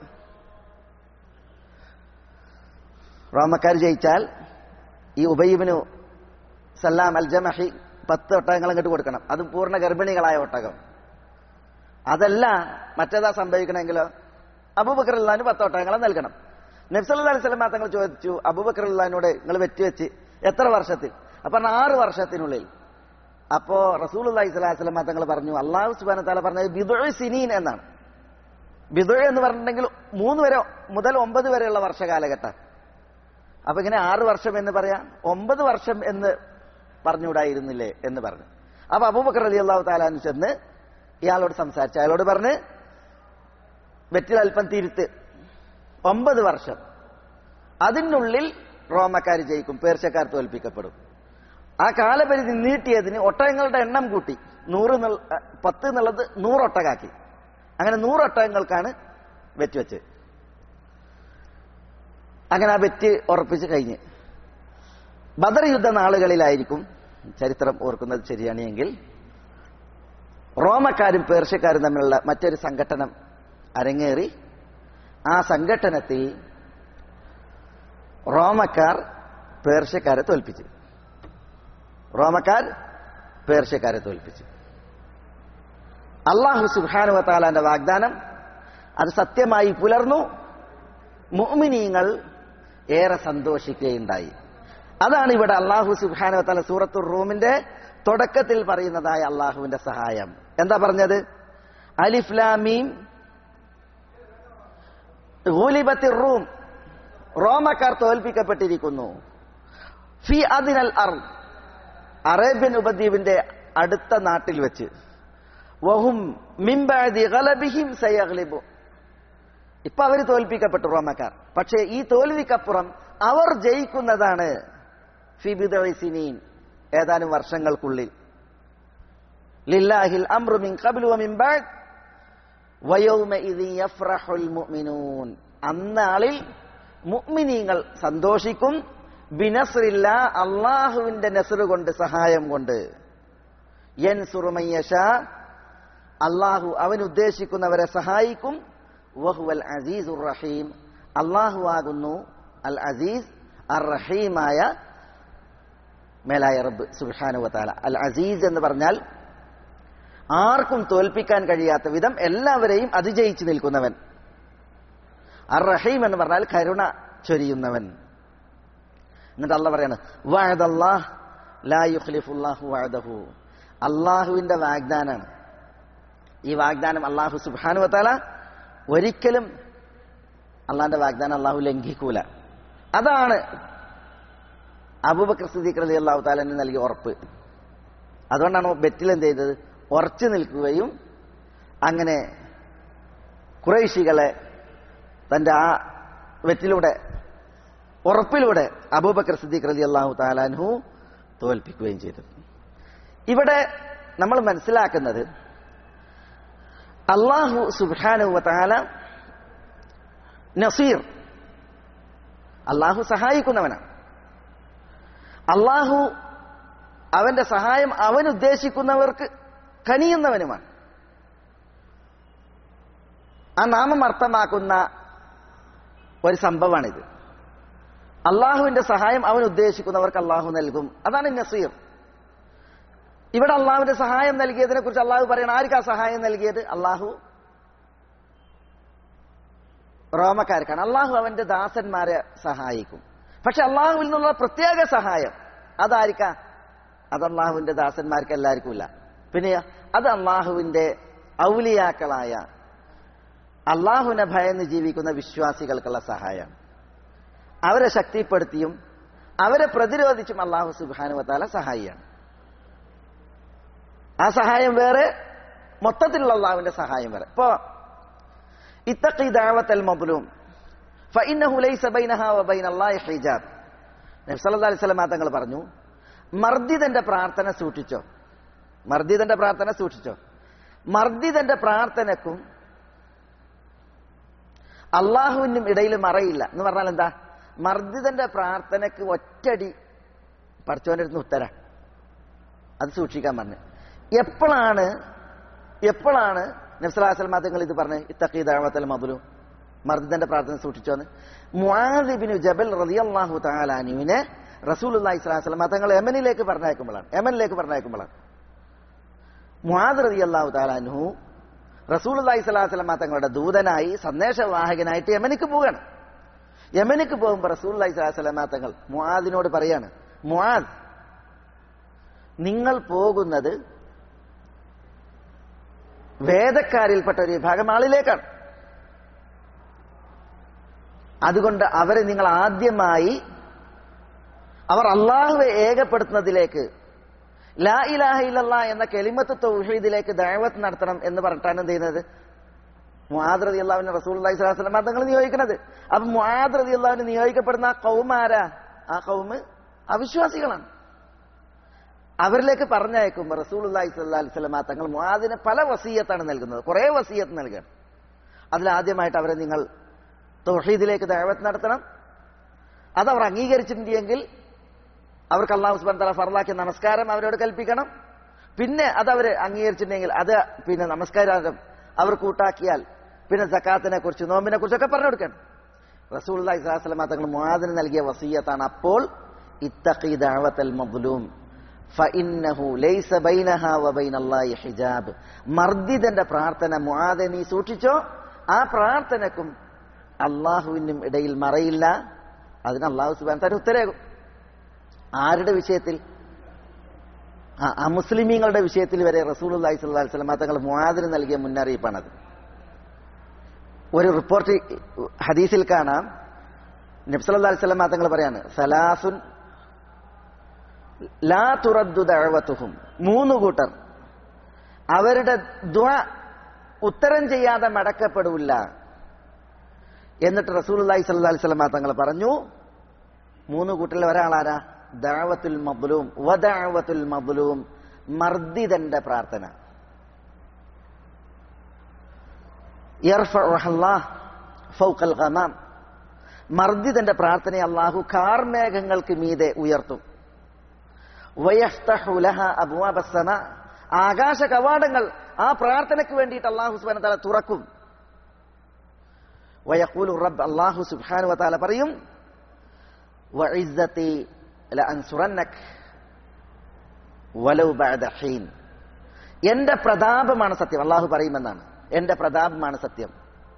റോമക്കാർ ജയിച്ചാൽ ഈ ഉബൈബിനു സല്ലാം അൽ ജമഹി പത്ത് ഒട്ടകങ്ങൾ അങ്ങോട്ട് കൊടുക്കണം അത് പൂർണ്ണ ഗർഭിണികളായ ഒട്ടകം അതല്ല മറ്റേതാ സംഭവിക്കണമെങ്കിലോ അബൂബക്കർ അള്ളഹാന് പത്ത് ഒട്ടകങ്ങളെ നൽകണം നബ്സല്ലാ അലൈഹി സ്വലം തങ്ങൾ ചോദിച്ചു അബൂബക്കർ അള്ളഹാനോട് നിങ്ങൾ വെച്ചുവെച്ച് എത്ര വർഷത്തിൽ അപ്പൊ ആറ് വർഷത്തിനുള്ളിൽ അപ്പോ റസൂൽ അള്ളാഹി സ്വലാഹി സ്വലം തങ്ങൾ പറഞ്ഞു അള്ളാഹു സുബാന താല പറഞ്ഞത് ബിദുഴ് സിനീൻ എന്നാണ് ബിദുഴ് എന്ന് പറഞ്ഞിട്ടുണ്ടെങ്കിൽ മൂന്ന് വരെ മുതൽ ഒമ്പത് വരെയുള്ള വർഷകാലഘട്ടം അപ്പൊ ഇങ്ങനെ ആറ് വർഷം എന്ന് പറയാം ഒമ്പത് വർഷം എന്ന് പറഞ്ഞുകൂടായിരുന്നില്ലേ എന്ന് പറഞ്ഞു അപ്പൊ അബൂബക്കർ അലി അള്ളാഹു താലാന്ന് ചെന്ന് ഇയാളോട് സംസാരിച്ചു അയാളോട് പറഞ്ഞ് വെറ്റിൽ അല്പം തിരുത്ത് ഒമ്പത് വർഷം അതിനുള്ളിൽ റോമക്കാർ ജയിക്കും പേർച്ചക്കാർ തോൽപ്പിക്കപ്പെടും ആ കാലപരിധി നീട്ടിയതിന് ഒട്ടകങ്ങളുടെ എണ്ണം കൂട്ടി നൂറ് പത്ത് എന്നുള്ളത് നൂറൊട്ടകാക്കി അങ്ങനെ നൂറൊട്ടകങ്ങൾക്കാണ് ബെറ്റ് വെച്ച് അങ്ങനെ ആ ബെറ്റ് ഉറപ്പിച്ച് കഴിഞ്ഞ് ബദർ യുദ്ധ നാളുകളിലായിരിക്കും ചരിത്രം ഓർക്കുന്നത് ശരിയാണെങ്കിൽ റോമക്കാരും പേർഷ്യക്കാരും തമ്മിലുള്ള മറ്റൊരു സംഘടനം അരങ്ങേറി ആ സംഘട്ടനത്തിൽ റോമക്കാർ പേർഷ്യക്കാരെ തോൽപ്പിച്ചു റോമക്കാർ പേർഷ്യക്കാരെ തോൽപ്പിച്ചു അള്ളാഹു സുബാനുവത്താലാന്റെ വാഗ്ദാനം അത് സത്യമായി പുലർന്നു മുഅ്മിനീങ്ങൾ ഏറെ സന്തോഷിക്കുകയുണ്ടായി അതാണ് ഇവിടെ അള്ളാഹു സുബാനുവത്താല സൂറത്തുർ റൂമിന്റെ തുടക്കത്തിൽ പറയുന്നതായ അള്ളാഹുവിന്റെ സഹായം എന്താ പറഞ്ഞത് അലിഫ്ലാമീം ഗൂലിബത്തിർ റൂം റോമക്കാർ തോൽപ്പിക്കപ്പെട്ടിരിക്കുന്നു ഫി അതിനൽ അർ അറേബ്യൻ ഉപദ്വീപിന്റെ അടുത്ത നാട്ടിൽ വെച്ച് വഹും മിംബാദി ഗലബിഹിം സയഗ്ലിബു ഇപ്പൊ അവർ തോൽപ്പിക്കപ്പെട്ടു റോമക്കാർ പക്ഷേ ഈ തോൽവിക്കപ്പുറം അവർ ജയിക്കുന്നതാണ് ഫിബിദീൻ ഏതാനും വർഷങ്ങൾക്കുള്ളിൽ ലില്ലാഹിൽ അംറു മിൻ ഖബ്ലു വമിൻ ബഅദ് വയൗമഇദി യഫ്റഹുൽ മുഅ്മിനൂൻ അന്നാളിൽ മുഅ്മിനീങ്ങൾ സന്തോഷിക്കും ബിനസ്രില്ല അള്ളാഹുവിന്റെ നസ്റ് കൊണ്ട് സഹായം കൊണ്ട് യൻസുറുമയ്യഷ അള്ളാഹു അവൻ ഉദ്ദേശിക്കുന്നവരെ സഹായിക്കും വഹുവൽ അസീസുർ റഹീം അള്ളാഹു ആകുന്നു അൽ അസീസ് അർ റഹീമായ മേലായ റബ്ബ് സുബാനുവത്താല അൽ അസീസ് എന്ന് പറഞ്ഞാൽ ആർക്കും തോൽപ്പിക്കാൻ കഴിയാത്ത വിധം എല്ലാവരെയും അതിജയിച്ചു നിൽക്കുന്നവൻ അർ റഹീം എന്ന് പറഞ്ഞാൽ കരുണ ചൊരിയുന്നവൻ എന്നിട്ട് അല്ല പറയാണ് വാഴദല്ലാഹ് ലാ യുഖ്ലിഫുല്ലാഹു വാഴദഹു അള്ളാഹുവിന്റെ വാഗ്ദാനാണ് ഈ വാഗ്ദാനം അള്ളാഹു സുബാനു വത്താല ഒരിക്കലും അള്ളാന്റെ വാഗ്ദാനം അള്ളാഹു ലംഘിക്കൂല അതാണ് അബൂബക്കർ സിദ്ദീഖ് അലി അള്ളാഹു താലന് നൽകിയ ഉറപ്പ് അതുകൊണ്ടാണ് ബെറ്റിൽ എന്ത് ചെയ്തത് ഉറച്ചു നിൽക്കുകയും അങ്ങനെ കുറേശികളെ തന്റെ ആ വെറ്റിലൂടെ ഉറപ്പിലൂടെ അബൂബക്കർ സിദ്ദീഖ് അലി അള്ളാഹു താലാൻഹു തോൽപ്പിക്കുകയും ചെയ്തു ഇവിടെ നമ്മൾ മനസ്സിലാക്കുന്നത് അള്ളാഹു സുബാനു താല നസീർ അള്ളാഹു സഹായിക്കുന്നവനാണ് അള്ളാഹു അവന്റെ സഹായം അവൻ ഉദ്ദേശിക്കുന്നവർക്ക് കനിയുന്നവനുമാണ് ആ നാമം അർത്ഥമാക്കുന്ന ഒരു സംഭവമാണിത് അള്ളാഹുവിന്റെ സഹായം അവൻ ഉദ്ദേശിക്കുന്നവർക്ക് അള്ളാഹു നൽകും അതാണ് നസീർ ഇവിടെ അള്ളാഹുവിന്റെ സഹായം നൽകിയതിനെ കുറിച്ച് അള്ളാഹു പറയണം ആർക്കാ സഹായം നൽകിയത് അള്ളാഹു റോമക്കാർക്കാണ് അള്ളാഹു അവന്റെ ദാസന്മാരെ സഹായിക്കും പക്ഷെ അള്ളാഹുവിൽ നിന്നുള്ള പ്രത്യേക സഹായം അതായിരിക്കാ അത് അള്ളാഹുവിന്റെ ദാസന്മാർക്ക് എല്ലാവർക്കും ഇല്ല പിന്നെ അത് അള്ളാഹുവിന്റെ ഔലിയാക്കളായ അള്ളാഹുവിനെ ഭയന്ന് ജീവിക്കുന്ന വിശ്വാസികൾക്കുള്ള സഹായം അവരെ ശക്തിപ്പെടുത്തിയും അവരെ പ്രതിരോധിച്ചും അള്ളാഹു സുബാനുവത്താല സഹായിയാണ് ആ സഹായം വേറെ മൊത്തത്തിലുള്ള അള്ളാഹുവിന്റെ സഹായം വേറെ ഇപ്പോ ഇത്തഖി ദഅവത്തൽ മദ്ലൂം ഫഇന്നഹു ലൈസ ബൈനഹാ വബൈന അല്ലാഹി ഹിജാബ് നബി സല്ലല്ലാഹു അലൈഹി വസല്ലം തങ്ങൾ പറഞ്ഞു മർദിതന്റെ പ്രാർത്ഥന സൂക്ഷിച്ചോ മർദിതന്റെ പ്രാർത്ഥന സൂക്ഷിച്ചോ മർദിതന്റെ പ്രാർത്ഥനക്കും അള്ളാഹുവിനും ഇടയിൽ മറയില്ല എന്ന് പറഞ്ഞാൽ എന്താ മർദിതന്റെ പ്രാർത്ഥനക്ക് ഒറ്റടി പഠിച്ചവന്റെ അടുത്ത് ഉത്തര അത് സൂക്ഷിക്കാൻ പറഞ്ഞു എപ്പോഴാണ് എപ്പോഴാണ് നബ്സലാസ്ലമാ തങ്ങൾ ഇത് പറഞ്ഞ് ഇത്തഖീദാമത്തൽ മധുരു മർദിദന്റെ പ്രാർത്ഥന സൂക്ഷിച്ചോന്ന് മുആദിബിന് ജബൽ റളിയല്ലാഹു തആലാനുവിനെ റസൂൽ അള്ളാഹി സ്വലാസ്ലമ തങ്ങൾ യമനിലേക്ക് പറഞ്ഞയക്കുമ്പോഴാണ് യമനിലേക്ക് പറഞ്ഞയക്കുമ്പോഴാണ് മുആദ് റളിയല്ലാഹു തആലാൻഹു റസൂൽ അള്ളാഹി സ്വലാസ്ലമ തങ്ങളുടെ ദൂതനായി സന്ദേശവാഹകനായിട്ട് യമനിക്ക് പോവുകയാണ് യമനിക്ക് പോകുമ്പോൾ റസൂൽ അള്ളാഹി സ്വലാസ്ലമ തങ്ങൾ മുആദിനോട് പറയാണ് മുആദ് നിങ്ങൾ പോകുന്നത് വേദക്കാരിൽപ്പെട്ട ഒരു വിഭാഗം ആളിലേക്കാണ് അതുകൊണ്ട് അവരെ നിങ്ങൾ ആദ്യമായി അവർ അള്ളാഹുവെ ഏകപ്പെടുത്തുന്നതിലേക്ക് ലാ ഇലാഹ ഇല്ലല്ല എന്ന കെലിമത്ത് തൗഹീദിലേക്ക് ദൈവത്ത് നടത്തണം എന്ന് പറഞ്ഞിട്ടാണ് എന്ത് ചെയ്യുന്നത് മുഹാദ്രതി അള്ളാഹുവിനെ റസൂൽ അള്ളഹി സ്വലാസ്ലം തങ്ങൾ നിയോഗിക്കുന്നത് അപ്പൊ മുഹാദ്രതി അള്ളാഹുവിന് നിയോഗിക്കപ്പെടുന്ന ആ കൗമാരാ ആ കൗമ് അവിശ്വാസികളാണ് അവരിലേക്ക് പറഞ്ഞയക്കുമ്പോൾ റസൂലുള്ളാഹി സ്വല്ലല്ലാഹി അലൈഹി വസല്ലമ തങ്ങൾ മുആദിന് പല വസീയത്താണ് നൽകുന്നത് കുറേ വസീയത്ത് നൽകുകയാണ് അതിലാദ്യമായിട്ട് അവരെ നിങ്ങൾ തൗഹീദിലേക്ക് ദഅവത്ത് നടത്തണം അതവർ അംഗീകരിച്ചിട്ടുണ്ടെങ്കിൽ അവർക്ക് അള്ളാഹു സുബാൻ തല ഫർലാക്കിയ നമസ്കാരം അവരോട് കൽപ്പിക്കണം പിന്നെ അതവർ അംഗീകരിച്ചിട്ടുണ്ടെങ്കിൽ അത് പിന്നെ നമസ്കാരം അവർ കൂട്ടാക്കിയാൽ പിന്നെ സക്കാത്തിനെ കുറിച്ച് നോമ്പിനെ കുറിച്ചൊക്കെ പറഞ്ഞു കൊടുക്കണം റസൂൽ ഇസ്ലാസ്ലമ തങ്ങൾ മുആദിന് നൽകിയ വസീയത്താണ് അപ്പോൾ ഇത്തഖി ദഅവത്തൽ മദ്ലൂം ഫഇന്നഹു ലൈസ ബൈനഹ വബൈന അല്ലാഹി ഹിജാബ് മർദിദന്റെ പ്രാർത്ഥന മുആദെ നീ സൂക്ഷിച്ചോ ആ പ്രാർത്ഥനക്കും അള്ളാഹുവിനും ഇടയിൽ മറയില്ല അതിന് അള്ളാഹു സുബാൻ തര ഉത്തരേകും ആരുടെ വിഷയത്തിൽ ആ അമുസ്ലിമീങ്ങളുടെ വിഷയത്തിൽ വരെ റസൂൽ അള്ളഹി സ്വല്ലാ വസ്ലമ തങ്ങൾ മുആദിന് നൽകിയ മുന്നറിയിപ്പാണത് ഒരു റിപ്പോർട്ട് ഹദീസിൽ കാണാം നബ്സല്ലാ അലിസ്ലാം തങ്ങൾ പറയാണ് സലാസുൻ ലാ തുറദ്ദു ദഅവത്തുഹും മൂന്ന് കൂട്ടർ അവരുടെ ദുആ ഉത്തരം ചെയ്യാതെ മടക്കപ്പെടില്ല എന്നിട്ട് റസൂലുള്ളാഹി സ്വല്ലല്ലാഹി അലൈഹി വസല്ലം തങ്ങൾ പറഞ്ഞു മൂന്ന് കൂട്ടരിൽ ഒരാളാരാ ദഅവത്തുൽ മദ്ലൂം വദഅവത്തുൽ മദ്ലൂം മർദിദന്റെ പ്രാർത്ഥന യർഫഉഹല്ലാഹ് ഫൗഖൽ ഗമാം മർദിദന്റെ പ്രാർത്ഥനയെ അള്ളാഹു കാർമേഘങ്ങൾക്ക് മീതെ ഉയർത്തും വയഫ്തഹു ലഹ അബ്വാബ സമ ആകാശ കവാടങ്ങൾ ആ പ്രാർത്ഥനയ്ക്ക് വേണ്ടിയിട്ട് അള്ളാഹു സുബ്ഹാനഹു തആല തുറക്കും വയഖൂലു റബ്ബ് അള്ളാഹു സുബ്ഹാനഹു വതആല പറയും വഇസ്സതി ലഅൻസുറന്നക വലൗ ബഅദ ഹീൻ എന്റെ പ്രതാപമാണ് സത്യം അള്ളാഹു പറയുമെന്നാണ് എന്റെ പ്രതാപമാണ് സത്യം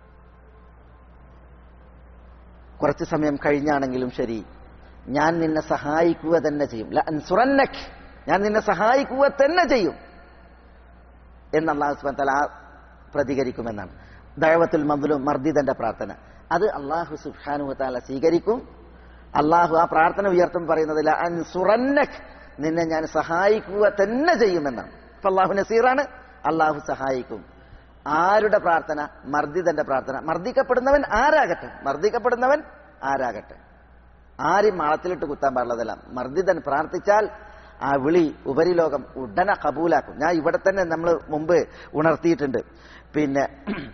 കുറച്ചു സമയം കഴിഞ്ഞാണെങ്കിലും ശരി ഞാൻ നിന്നെ സഹായിക്കുക തന്നെ ചെയ്യും ലഅൻസുറന്നക ഞാൻ നിന്നെ സഹായിക്കുക തന്നെ ചെയ്യും എന്ന് അള്ളാഹു സുബ്ഹാനഹു വതആല പ്രതികരിക്കുമെന്നാണ് ദഴവത്തുൽ മദ്ലും മർദിദന്റെ പ്രാർത്ഥന അത് അള്ളാഹു സുബ്ഹാനഹു വതആല സ്വീകരിക്കും അള്ളാഹു ആ പ്രാർത്ഥന ഉയർത്തും പറയുന്നത് അൻസുറന്നക് നിന്നെ ഞാൻ സഹായിക്കുക തന്നെ ചെയ്യുമെന്നാണ് അപ്പൊ അള്ളാഹു നസീറാണ് അള്ളാഹു സഹായിക്കും ആരുടെ പ്രാർത്ഥന മർദിദന്റെ പ്രാർത്ഥന മർദ്ദിക്കപ്പെടുന്നവൻ ആരാകട്ടെ മർദ്ദിക്കപ്പെടുന്നവൻ ആരാകട്ടെ ആരും മാളത്തിലിട്ട് കുത്താൻ പാടുള്ളതല്ല മർദ്ദിതൻ പ്രാർത്ഥിച്ചാൽ ആ വിളി ഉപരിലോകം ഉടനെ കബൂലാക്കും ഞാൻ ഇവിടെ തന്നെ നമ്മൾ മുമ്പ് ഉണർത്തിയിട്ടുണ്ട് പിന്നെ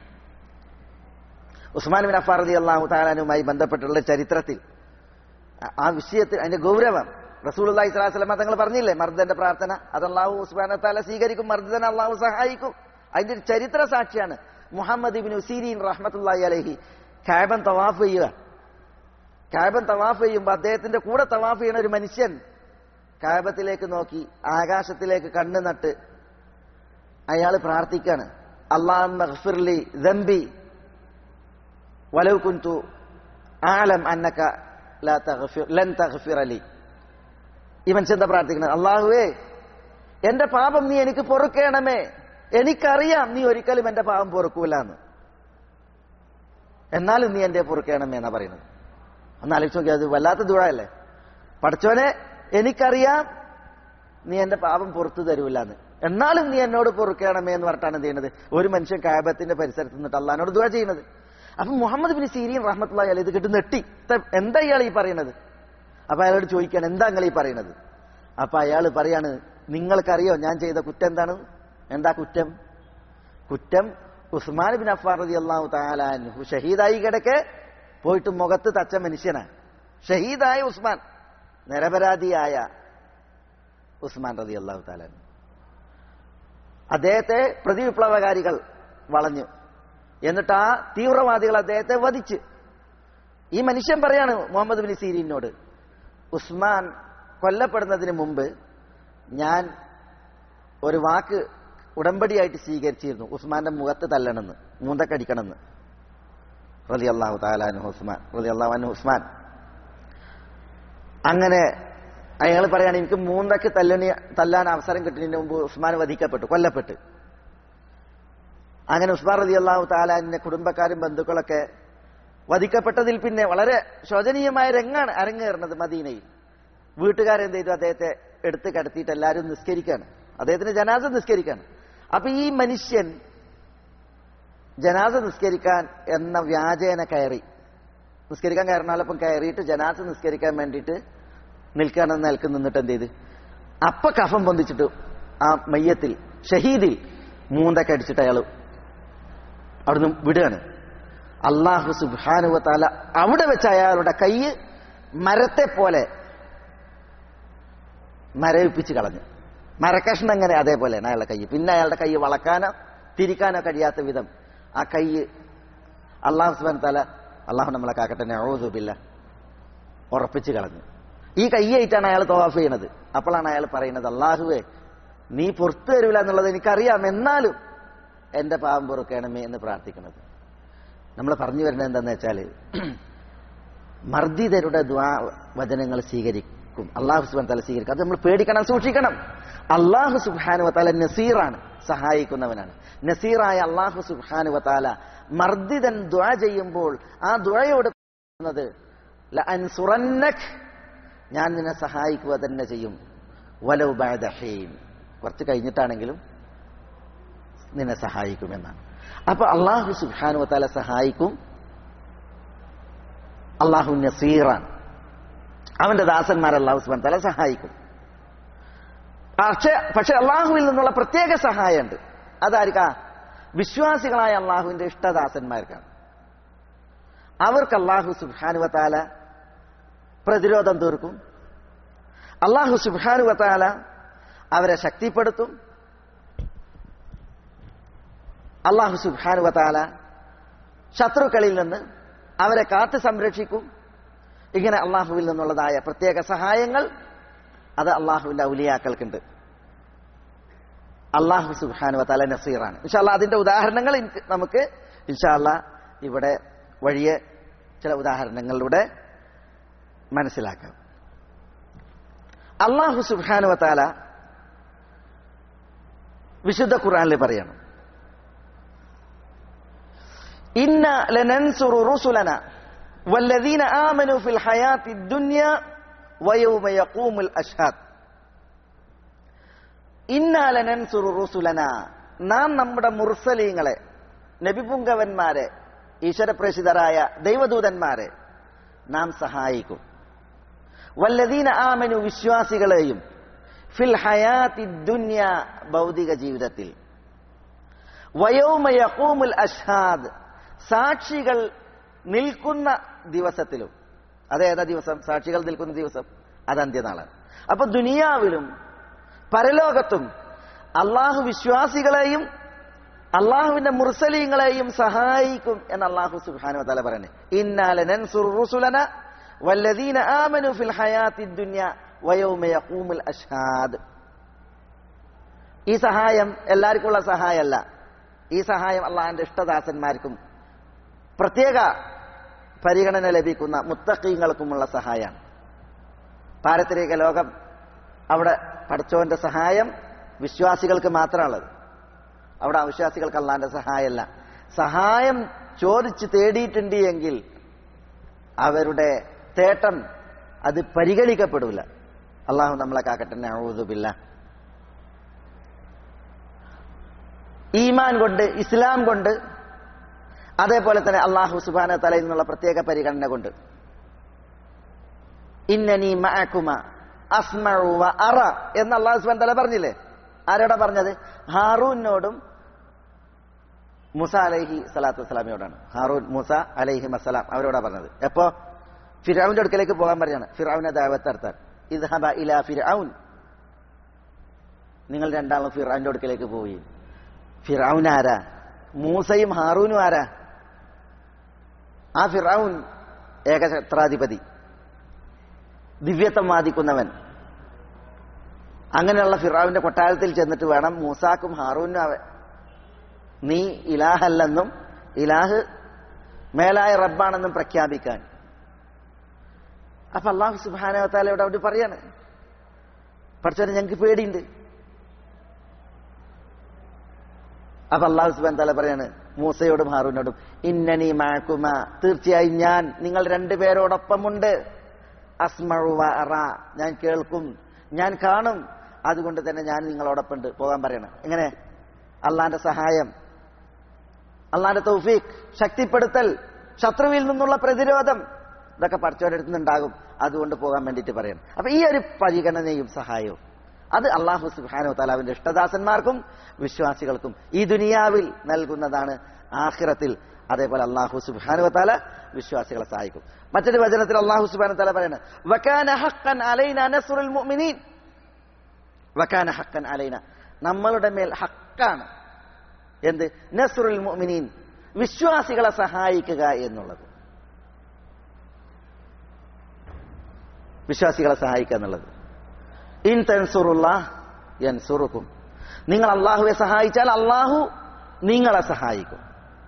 ഉസ്മാൻ ബിൻ അഫാർ അലി അള്ളാഹു താലാനുമായി ബന്ധപ്പെട്ടുള്ള ചരിത്രത്തിൽ ആ വിഷയത്തിൽ അതിന്റെ ഗൗരവം റസൂൽ അള്ളാഹി സ്വലാസ്ലമ തങ്ങൾ പറഞ്ഞില്ലേ മർദ്ദന്റെ പ്രാർത്ഥന അത് അള്ളാഹു ഉസ്മാൻ താല സ്വീകരിക്കും മർദ്ദൻ അള്ളാഹു സഹായിക്കും അതിന്റെ ഒരു ചരിത്ര സാക്ഷിയാണ് മുഹമ്മദ് ഇബിൻ ഉസീരീൻ റഹ്മത്തുല്ലാഹി അലഹി കാബൻ തവാഫ് ചെയ്യുക കാബൻ തവാഫ് ചെയ്യുമ്പോൾ അദ്ദേഹത്തിന്റെ കൂടെ തവാഫ് ചെയ്യുന്ന ഒരു മനുഷ്യൻ കാബത്തിലേക്ക് നോക്കി ആകാശത്തിലേക്ക് കണ്ണു നട്ട് അയാൾ പ്രാർത്ഥിക്കാണ് അള്ളാഹി ദംബി വലൗ കുന്തു ആലം അന്നക ലാ തഗ്ഫിർ ലൻ തഗ്ഫിർ അലി ഈ മനുഷ്യൻ എന്താ പ്രാർത്ഥിക്കുന്നത് അള്ളാഹുവേ എന്റെ പാപം നീ എനിക്ക് പൊറുക്കണമേ എനിക്കറിയാം നീ ഒരിക്കലും എന്റെ പാപം പൊറുക്കൂല എന്ന് എന്നാലും നീ എന്റെ പൊറുക്കണമേ എന്നാ പറയുന്നത് ഒന്ന് ആലോചിച്ച് നോക്കി അത് വല്ലാത്ത ദുഴല്ലേ പഠിച്ചോനെ എനിക്കറിയാം നീ എന്റെ പാപം പുറത്തു തരൂല എന്ന് എന്നാലും നീ എന്നോട് പൊറുക്കണമേ എന്ന് പറഞ്ഞിട്ടാണ് എന്ത് ചെയ്യുന്നത് ഒരു മനുഷ്യൻ കാബത്തിന്റെ പരിസരത്ത് നിന്നിട്ട് അള്ളഹാനോട് ദുഴ ചെയ്യുന്നത് അപ്പൊ മുഹമ്മദ് ബിൻ സീരിയൻ റഹ്മത്തുള്ള അയാൾ ഇത് കിട്ടി നെട്ടി എന്താ ഇയാൾ ഈ പറയുന്നത് അപ്പൊ അയാളോട് ചോദിക്കാണ് എന്താ നിങ്ങൾ ഈ പറയുന്നത് അപ്പൊ അയാൾ പറയാണ് നിങ്ങൾക്കറിയോ ഞാൻ ചെയ്ത കുറ്റം എന്താണ് എന്താ കുറ്റം കുറ്റം ഉസ്മാൻ ബിൻ അഫാർ റതി അള്ളാഹു താലാൻഹു ഷഹീദായി കിടക്കെ പോയിട്ട് മുഖത്ത് തച്ച മനുഷ്യനാണ് ഷഹീദായ ഉസ്മാൻ നിരപരാധിയായ ഉസ്മാൻ റതി അള്ളാഹു താലാൻ അദ്ദേഹത്തെ പ്രതിവിപ്ലവകാരികൾ വളഞ്ഞു എന്നിട്ട് ആ തീവ്രവാദികൾ അദ്ദേഹത്തെ വധിച്ച് ഈ മനുഷ്യൻ പറയാണ് മുഹമ്മദ് ബിൻ സീരീനോട് ഉസ്മാൻ കൊല്ലപ്പെടുന്നതിന് മുമ്പ് ഞാൻ ഒരു വാക്ക് ഉടമ്പടിയായിട്ട് സ്വീകരിച്ചിരുന്നു ഉസ്മാന്റെ മുഖത്ത് തല്ലണമെന്ന് മൂന്തക്കടിക്കണമെന്ന് റലി അള്ളാഹു താലാനു ഉസ്മാൻ റലി അള്ളാഹു ഉസ്മാൻ അങ്ങനെ അയാൾ പറയാണ് എനിക്ക് മൂന്നക്ക് തല്ലണി തല്ലാൻ അവസരം കിട്ടുന്നതിന് മുമ്പ് ഉസ്മാൻ വധിക്കപ്പെട്ടു കൊല്ലപ്പെട്ടു അങ്ങനെ ഉസ്മാൻ റലി അള്ളാഹു താലാനിന്റെ കുടുംബക്കാരും ബന്ധുക്കളൊക്കെ വധിക്കപ്പെട്ടതിൽ പിന്നെ വളരെ ശോചനീയമായ രംഗാണ് അരങ്ങേറുന്നത് മദീനയിൽ വീട്ടുകാരെന്ത് ചെയ്തു അദ്ദേഹത്തെ എടുത്ത് കടത്തിയിട്ട് എല്ലാവരും നിസ്കരിക്കാണ് അദ്ദേഹത്തിന് ജനാസ നിസ്കരിക്കാണ് അപ്പൊ ഈ മനുഷ്യൻ ജനാസ നിസ്കരിക്കാൻ എന്ന വ്യാജേന കയറി നിസ്കരിക്കാൻ കയറുന്നാലപ്പം കയറിയിട്ട് ജനാസ നിസ്കരിക്കാൻ വേണ്ടിയിട്ട് നിൽക്കാനെന്ന് നിൽക്ക് നിന്നിട്ട് എന്ത് ചെയ്ത് അപ്പ കഫം പൊന്തിച്ചിട്ട് ആ മയ്യത്തിൽ ഷഹീദിൽ മൂന്നൊക്കെ അടിച്ചിട്ട് അയാൾ അവിടുന്ന് വിടുകയാണ് അള്ളാഹു സുബാനുവത്താല അവിടെ വെച്ച് അയാളുടെ കൈ മരത്തെ പോലെ മരവിപ്പിച്ച് കളഞ്ഞു മരക്കഷ്ണം എങ്ങനെ അതേപോലെയാണ് അയാളുടെ കൈ പിന്നെ അയാളുടെ കൈ വളക്കാനോ തിരിക്കാനോ കഴിയാത്ത വിധം ആ കൈ അള്ളാഹു സുബാൻ തല അള്ളാഹു നമ്മളെ കാക്കട്ടെ നഴൂതുബില്ല ഉറപ്പിച്ച് കളഞ്ഞു ഈ കൈയായിട്ടാണ് അയാൾ തോവാഫ് ചെയ്യണത് അപ്പോഴാണ് അയാൾ പറയുന്നത് അള്ളാഹുവേ നീ പുറത്തു തരൂല എന്നുള്ളത് എനിക്കറിയാം എന്നാലും എന്റെ പാവം പൊറുക്കണമേ എന്ന് പ്രാർത്ഥിക്കുന്നത് നമ്മൾ പറഞ്ഞു വരുന്നത് എന്താന്ന് വെച്ചാൽ മർദ്ദിതരുടെ ദ്വാ വചനങ്ങൾ സ്വീകരിക്കും അള്ളാഹു സുബാൻ തല സ്വീകരിക്കും അത് നമ്മൾ പേടിക്കണം സൂക്ഷിക്കണം അള്ളാഹു സുബാനു തല നസീറാണ് സഹായിക്കുന്നവനാണ് നസീറായ അള്ളാഹു സുബാനു വത്താല മർദ്ദിതൻ ദ്വാ ചെയ്യുമ്പോൾ ആ ദ്വയോട് പറയുന്നത് "ലഅൻസുറന്നക്", ഞാൻ നിന്നെ സഹായിക്കുക തന്നെ ചെയ്യും വലൗ ബഅദ ഹീൻ കുറച്ച് കഴിഞ്ഞിട്ടാണെങ്കിലും നിന്നെ സഹായിക്കുമെന്നാണ് അപ്പൊ അള്ളാഹു സുബാനു വത്താല സഹായിക്കും അള്ളാഹു നസീറാണ് അവന്റെ ദാസന്മാർ അള്ളാഹു സുബാൻ തല സഹായിക്കും പക്ഷേ പക്ഷെ അള്ളാഹുവിൽ നിന്നുള്ള പ്രത്യേക സഹായമുണ്ട് അതായിരിക്കാ വിശ്വാസികളായ അള്ളാഹുവിന്റെ ഇഷ്ടദാസന്മാർക്കാണ് അവർക്ക് അള്ളാഹു സുബാനുവത്താല പ്രതിരോധം തീർക്കും അള്ളാഹു സുബാനുവത്താല അവരെ ശക്തിപ്പെടുത്തും അള്ളാഹു സുബാനുവത്താല ശത്രുക്കളിൽ നിന്ന് അവരെ കാത്തു സംരക്ഷിക്കും ഇങ്ങനെ അള്ളാഹുവിൽ നിന്നുള്ളതായ പ്രത്യേക സഹായങ്ങൾ അത് അള്ളാഹുവിന്റെ ഔലിയാക്കൾക്കുണ്ട് അള്ളാഹു സുബാനു തല നസീറാണ് ഇൻഷാല്ല അതിന്റെ ഉദാഹരണങ്ങൾ എനിക്ക് നമുക്ക് ഇൻഷാല്ല ഇവിടെ വഴിയെ ചില ഉദാഹരണങ്ങളിലൂടെ മനസ്സിലാക്കാം അള്ളാഹു സുബാനു താല വിശുദ്ധ ഖുറാനിൽ പറയണം ഇന്ന ലനൻസുറു റുസുലന വല്ലദീന ആമനു ഫിൽ ഹയാത്തി ദുനിയ വയൗമ യഖൂമുൽ അഷ്ഹാദ് ഇന്നാലനൻസുറു റുസുലന നാം നമ്മുടെ മുർസലീങ്ങളെ നബിപുങ്കവന്മാരെ ഈശ്വരപ്രസിദ്ധരായ ദൈവദൂതന്മാരെ നാം സഹായിക്കും വല്ലദീന ആമനു വിശ്വാസികളെയും ഫിൽ ഹയാത്തി ദുന്യ ഭൗതിക ജീവിതത്തിൽ വയോമ യഖൂമുൽ അഷ്ഹാദ് സാക്ഷികൾ നിൽക്കുന്ന ദിവസത്തിലും അതേതാ ദിവസം സാക്ഷികൾ നിൽക്കുന്ന ദിവസം അത് അന്ത്യനാളാണ് അപ്പൊ ദുനിയാവിലും പരലോകത്തും അള്ളാഹു വിശ്വാസികളെയും അള്ളാഹുവിന്റെ മുർസലീങ്ങളെയും സഹായിക്കും എന്ന് അള്ളാഹു സുബാനു തല പറയുന്നത് ഇന്നാലന വല്ലദീന ആമനു ഫിൽ ഹയാത്തി ദുന്യ വയൗമ യഖൂമുൽ അഷ്ഹാദ് ഈ സഹായം എല്ലാവർക്കുമുള്ള സഹായമല്ല ഈ സഹായം അള്ളാഹിന്റെ ഇഷ്ടദാസന്മാർക്കും പ്രത്യേക പരിഗണന ലഭിക്കുന്ന മുത്തക്കീങ്ങൾക്കുമുള്ള സഹായമാണ് പാരത്രിക ലോകം അവിടെ പഠിച്ചവന്റെ സഹായം വിശ്വാസികൾക്ക് മാത്രമുള്ളത് അവിടെ അവിശ്വാസികൾക്ക് അള്ളാന്റെ സഹായമല്ല സഹായം ചോദിച്ച് തേടിയിട്ടുണ്ട് എങ്കിൽ അവരുടെ തേട്ടം അത് പരിഗണിക്കപ്പെടില്ല അള്ളാഹു നമ്മളെ കാക്കട്ടെ നഴുതുമില്ല ഈമാൻ കൊണ്ട് ഇസ്ലാം കൊണ്ട് അതേപോലെ തന്നെ അള്ളാഹു സുബാന തലയിൽ നിന്നുള്ള പ്രത്യേക പരിഗണന കൊണ്ട് ഇന്നനി മഅക്കുമ അസ്മഉ വ അറ എന്ന് അള്ളാഹു സുബാൻ തല പറഞ്ഞില്ലേ ആരോടാ പറഞ്ഞത് ഹാറൂനോടും മുസ അലൈഹി സ്വലാത്തു വസ്സലാമിയോടാണ് ഹാറൂൻ മുസ അലൈഹി വസ്സലാം അവരോടാ പറഞ്ഞത് എപ്പോ ഫിറൌന്റെ അടുക്കലേക്ക് പോകാൻ പറയാണ് ഫിറൌനെ ദാവത്ത് നടത്താൻ ഇദ്ഹബ ഇലാ ഫിറൌൻ നിങ്ങൾ രണ്ടാളും ഫിറൌന്റെ അടുക്കലേക്ക് പോയി ഫിറൌൻ ആരാ മൂസയും ഹാറൂനും ആരാ ആ ഫിറൌൻ ഏകഛത്രാധിപതി ദിവ്യത്വം വാദിക്കുന്നവൻ അങ്ങനെയുള്ള ഫിറാവിന്റെ കൊട്ടാരത്തിൽ ചെന്നിട്ട് വേണം മൂസാക്കും ഹാറൂനും അവ നീ ഇലാഹല്ലെന്നും ഇലാഹ് മേലായ റബ്ബാണെന്നും പ്രഖ്യാപിക്കാൻ അപ്പൊ അള്ളാഹു സുബാനവത്താലയോട് അവിടെ പറയാണ് പഠിച്ചവനെ ഞങ്ങൾക്ക് പേടിയുണ്ട് അപ്പൊ അള്ളാഹു സുബാൻ താല പറയാണ് മൂസയോടും ഹാറൂനോടും ഇന്നനി മാക്കുമ തീർച്ചയായും ഞാൻ നിങ്ങൾ രണ്ടുപേരോടൊപ്പമുണ്ട് അസ്മഴുവ അറ ഞാൻ കേൾക്കും ഞാൻ കാണും അതുകൊണ്ട് തന്നെ ഞാൻ നിങ്ങളോടൊപ്പം ഉണ്ട് പോകാൻ പറയണം എങ്ങനെ അള്ളാന്റെ സഹായം അള്ളാന്റെ തൗഫീഖ് ശക്തിപ്പെടുത്തൽ ശത്രുവിൽ നിന്നുള്ള പ്രതിരോധം ഇതൊക്കെ പഠിച്ചവരുടെ അടുത്ത് നിന്നുണ്ടാകും അതുകൊണ്ട് പോകാൻ വേണ്ടിയിട്ട് പറയണം അപ്പൊ ഈ ഒരു പരിഗണനയും സഹായവും അത് അള്ളാഹു സുബാനു താലാവിന്റെ ഇഷ്ടദാസന്മാർക്കും വിശ്വാസികൾക്കും ഈ ദുനിയാവിൽ നൽകുന്നതാണ് ആഖിറത്തിൽ അതേപോലെ അള്ളാഹു സുബാനു താല വിശ്വാസികളെ സഹായിക്കും മറ്റൊരു വചനത്തിൽ അള്ളാഹു സുബാനു താല പറയുന്നത് വക്കാന ഹക്കൻ അലൈന നസ്റുൽ മുഅ്മിനീൻ വക്കാന ഹക്കൻ അലൈന നമ്മളുടെ മേൽ ഹക്കാണ് എന്ത് നസ്റുൽ മുഅ്മിനീൻ വിശ്വാസികളെ സഹായിക്കുക എന്നുള്ളത് വിശ്വാസികളെ സഹായിക്കുക എന്നുള്ളത് ഇൻ തൻസുറുള്ള യൻസുറുക്കും നിങ്ങൾ അള്ളാഹുവെ സഹായിച്ചാൽ അള്ളാഹു നിങ്ങളെ സഹായിക്കും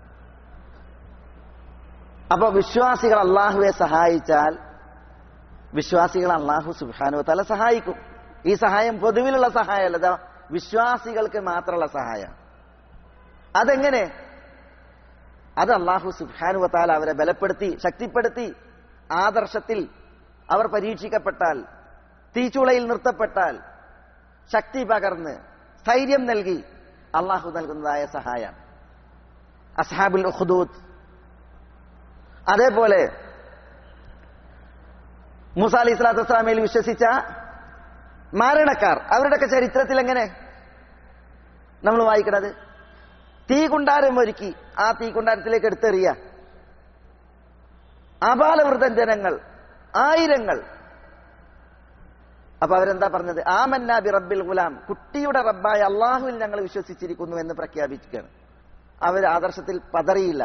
അപ്പൊ വിശ്വാസികൾ അള്ളാഹുവെ സഹായിച്ചാൽ വിശ്വാസികൾ അള്ളാഹു സുബാനു തല സഹായിക്കും ഈ സഹായം പൊതുവിലുള്ള സഹായമല്ല ഇതാ വിശ്വാസികൾക്ക് മാത്രമുള്ള സഹായം അതെങ്ങനെ അത് അള്ളാഹു സുബാനു താല അവരെ ബലപ്പെടുത്തി ശക്തിപ്പെടുത്തി ആദർശത്തിൽ അവർ പരീക്ഷിക്കപ്പെട്ടാൽ തീച്ചുളയിൽ നിർത്തപ്പെട്ടാൽ ശക്തി പകർന്ന് സ്ഥൈര്യം നൽകി അള്ളാഹു നൽകുന്നതായ സഹായം അസ്ഹാബുൽ ഉഖ്ദൂദ് അതേപോലെ മൂസ അലി സ്വലാത്തു വസ്സലാമയിൽ വിശ്വസിച്ച മാരണക്കാർ അവരുടെയൊക്കെ ചരിത്രത്തിൽ എങ്ങനെ നമ്മൾ വായിക്കണത് തീ കുണ്ടാരം ഒരുക്കി ആ തീ കുണ്ടാരത്തിലേക്ക് എടുത്തെറിയ അപാലവൃതൻ ജനങ്ങൾ ആയിരങ്ങൾ അപ്പൊ അവരെന്താ പറഞ്ഞത് ആമന്ന ബി റബ്ബിൽ ഗുലാം കുട്ടിയുടെ റബ്ബായ അള്ളാഹുവിൽ ഞങ്ങൾ വിശ്വസിച്ചിരിക്കുന്നു എന്ന് പ്രഖ്യാപിക്കുകയാണ് അവർ ആദർശത്തിൽ പതറിയില്ല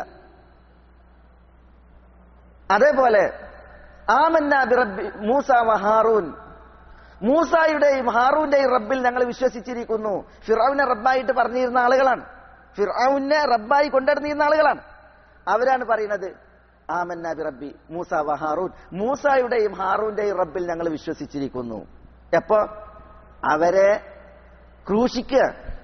അതേപോലെ ആമന്ന ബി റബ്ബി മൂസ വ ഹാറൂൻ മൂസായുടെയും ഹാറൂന്റെയും റബ്ബിൽ ഞങ്ങൾ വിശ്വസിച്ചിരിക്കുന്നു ഫിറൌനെ റബ്ബായിട്ട് പറഞ്ഞിരുന്ന ആളുകളാണ് ഫിറൌനെ റബ്ബായി കൊണ്ടുവരുന്നിരുന്ന ആളുകളാണ് അവരാണ് പറയുന്നത് ആമന്ന ബി റബ്ബി മൂസ വ ഹാറൂൻ മൂസായുടെയും ഹാറൂന്റെയും റബ്ബിൽ ഞങ്ങൾ വിശ്വസിച്ചിരിക്കുന്നു എപ്പോ അവരെ ക്രൂശിക്കുക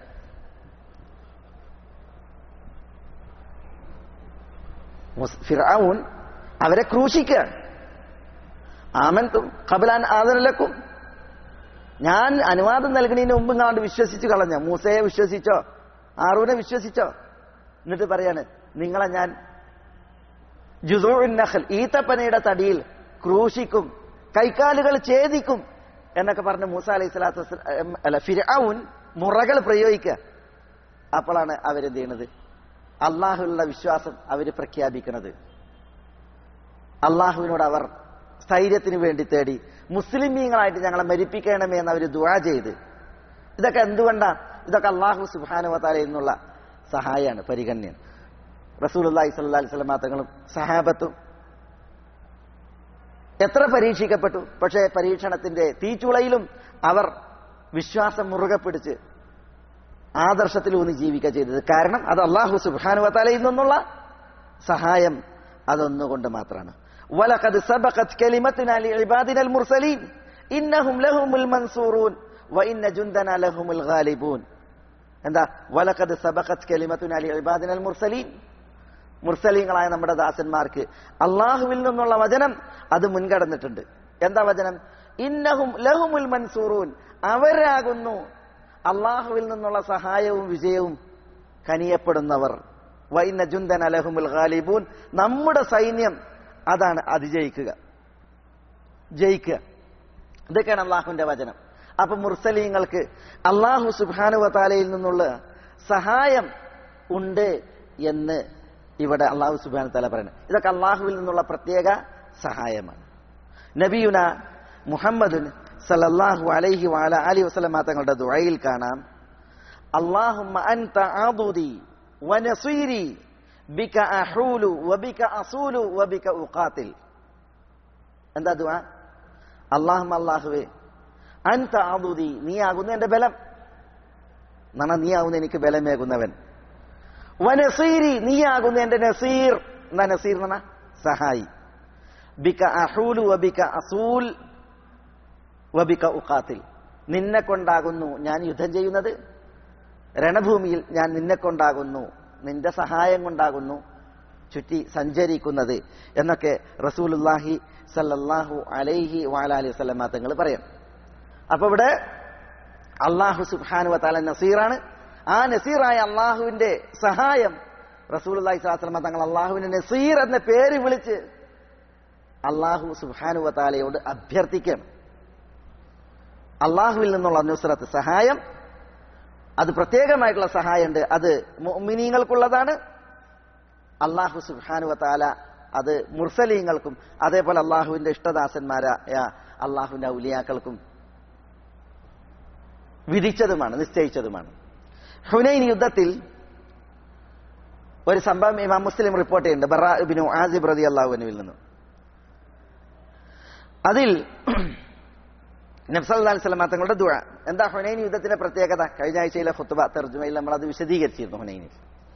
ഫിറൌൻ അവരെ ക്രൂശിക്കുക ആമൻതും ഖബലാൻ ആദരലക്കും ഞാൻ അനുവാദം നൽകുന്നതിന് മുമ്പ് ഇങ്ങാണ്ട് വിശ്വസിച്ചു കളഞ്ഞ മൂസയെ വിശ്വസിച്ചോ ആറൂനെ വിശ്വസിച്ചോ എന്നിട്ട് പറയാണ് നിങ്ങളെ ഞാൻ ജുസൂൻ നഖൽ ഈത്തപ്പനയുടെ തടിയിൽ ക്രൂശിക്കും കൈക്കാലുകൾ ഛേദിക്കും എന്നൊക്കെ പറഞ്ഞ് മൂസ അലൈഹി സ്വലാത്തു വസ്സലാം അല്ല ഫിരൌൻ മുറകൾ പ്രയോഗിക്കുക അപ്പോഴാണ് അവരെന്ത് ചെയ്യണത് അള്ളാഹുവിനുള്ള വിശ്വാസം അവർ പ്രഖ്യാപിക്കുന്നത് അള്ളാഹുവിനോട് അവർ സ്ഥൈര്യത്തിന് വേണ്ടി തേടി മുസ്ലിമീങ്ങളായിട്ട് ഞങ്ങളെ മരിപ്പിക്കണമേ എന്ന് അവർ ദുആ ചെയ്ത് ഇതൊക്കെ എന്തുകൊണ്ടാ ഇതൊക്കെ അള്ളാഹു സുബാനുവത്താല എന്നുള്ള സഹായമാണ് പരിഗണ്യൻ റസൂൽ അള്ളാഹി സല്ലാ അലൈഹി സ്വലം തങ്ങളും സഹാബത്തും എത്ര പരീക്ഷിക്കപ്പെട്ടു പക്ഷേ പരീക്ഷണത്തിന്റെ തീച്ചുളയിലും അവർ വിശ്വാസം മുറുകെ പിടിച്ച് ആദർശത്തിൽ ഊന്നി ജീവിക്കുക ചെയ്തത് കാരണം അത് അള്ളാഹു സുബാനുവത്താലയിൽ നിന്നുള്ള സഹായം അതൊന്നുകൊണ്ട് മാത്രമാണ് ولقد سبقت كلمتنا لعبادنا المرسلين إنهم لهم المنصورون وإن جندنا لهم الغالبون എന്താ വലക്കത് സബഖത് കലിമത്തുന അലി ഇബാദിനൽ മുർസലീൻ മുർസലീങ്ങളായ നമ്മുടെ ദാസന്മാർക്ക് അള്ളാഹുവിൽ നിന്നുള്ള വചനം അത് മുൻകടന്നിട്ടുണ്ട് എന്താ വചനം ഇന്നഹും ലഹുമുൽ മൻസൂറൂൻ അവരാകുന്നു അള്ളാഹുവിൽ നിന്നുള്ള സഹായവും വിജയവും കനിയപ്പെടുന്നവർ വൈന ജുന്ദൻ അലഹുമുൽ ഖാലിബൂൻ നമ്മുടെ സൈന്യം അതാണ് അതിജയിക്കുക ജയിക്കുക ഇതൊക്കെയാണ് അള്ളാഹുവിന്റെ വചനം അപ്പൊ മുർസലീങ്ങൾക്ക് അള്ളാഹു സുബാനുവതാലയിൽ നിന്നുള്ള സഹായം ഉണ്ട് എന്ന് ഇവിടെ അള്ളാഹു സുബാന തല പറയുന്നത് ഇതൊക്കെ അള്ളാഹുവിൽ നിന്നുള്ള പ്രത്യേക സഹായമാണ് നബിയുന മുഹമ്മദ് സല്ലല്ലാഹു അലൈഹി വഅല അലി വസല്ലമ തങ്ങളുടെ ദുആയിൽ കാണാം അല്ലാഹുമ്മ അൻത അദുദി വനസീരി ബിക അഹൂലു വബിക അസൂലു വബിക ഉഖാതിൽ എന്താ ദുആ അല്ലാഹുമ്മ അല്ലാഹുവേ അൻത അദുദി നീ ആകുന്നു എന്റെ ബലം എന്നാണ് നീ ആകുന്നു എനിക്ക് ബലമേകുന്നവൻ വനസീരി നീ ആകുന്നു എന്റെ നസീർ എന്താ നസീർ എന്നാ സഹായി ബിക അഹൂലു വബിക അസൂൽ വബിക ഉഖാത്തിൽ നിന്നെ കൊണ്ടാകുന്നു ഞാൻ യുദ്ധം ചെയ്യുന്നത് രണഭൂമിയിൽ ഞാൻ നിന്നെ കൊണ്ടാകുന്നു നിന്റെ സഹായം കൊണ്ടാകുന്നു ചുറ്റി സഞ്ചരിക്കുന്നത് എന്നൊക്കെ റസൂലുല്ലാഹി സല്ലല്ലാഹു അലൈഹി വാലാലി വസല്ലമ തങ്ങൾ പറയാം അപ്പൊ ഇവിടെ അള്ളാഹു സുബ്ഹാനു വതാല നസീറാണ് ആ നസീറായ അള്ളാഹുവിന്റെ സഹായം റസൂലുല്ലാഹി സ്വലാസ്ലമ തങ്ങൾ അള്ളാഹുവിന്റെ നസീർ എന്ന പേര് വിളിച്ച് അള്ളാഹു സുബ്ഹാനു വതാലയോട് അഭ്യർത്ഥിക്കണം അള്ളാഹുവിൽ നിന്നുള്ള നുസ്രത്ത് സഹായം അത് പ്രത്യേകമായിട്ടുള്ള സഹായമുണ്ട് അത് മുഅ്മിനീങ്ങൾക്കുള്ളതാണ് അള്ളാഹു സുബ്ഹാനു താല അത് മുർസലീങ്ങൾക്കും അതേപോലെ അള്ളാഹുവിന്റെ ഇഷ്ടദാസന്മാരായ അള്ളാഹുവിന്റെ ഔലിയാക്കൾക്കും വിധിച്ചതുമാണ് നിശ്ചയിച്ചതുമാണ് ഹുനൈൻ യുദ്ധത്തിൽ ഒരു സംഭവം ഇമാം മുസ്ലിം റിപ്പോർട്ട് ചെയ്യുന്നുണ്ട് ബറാ ഇബ്നു ആസിബ് റതി അള്ളാഹുവിനുവിൽ നിന്ന് അതിൽ നബ്സല്ലാ സ്വലമ തങ്ങളുടെ ദുഴ എന്താ ഹുനൈൻ യുദ്ധത്തിന്റെ പ്രത്യേകത കഴിഞ്ഞ ആഴ്ചയിലെ ഫുത്തുബ തെർജുമയിൽ നമ്മൾ അത് വിശദീകരിച്ചിരുന്നു ഹുനൈനിൽ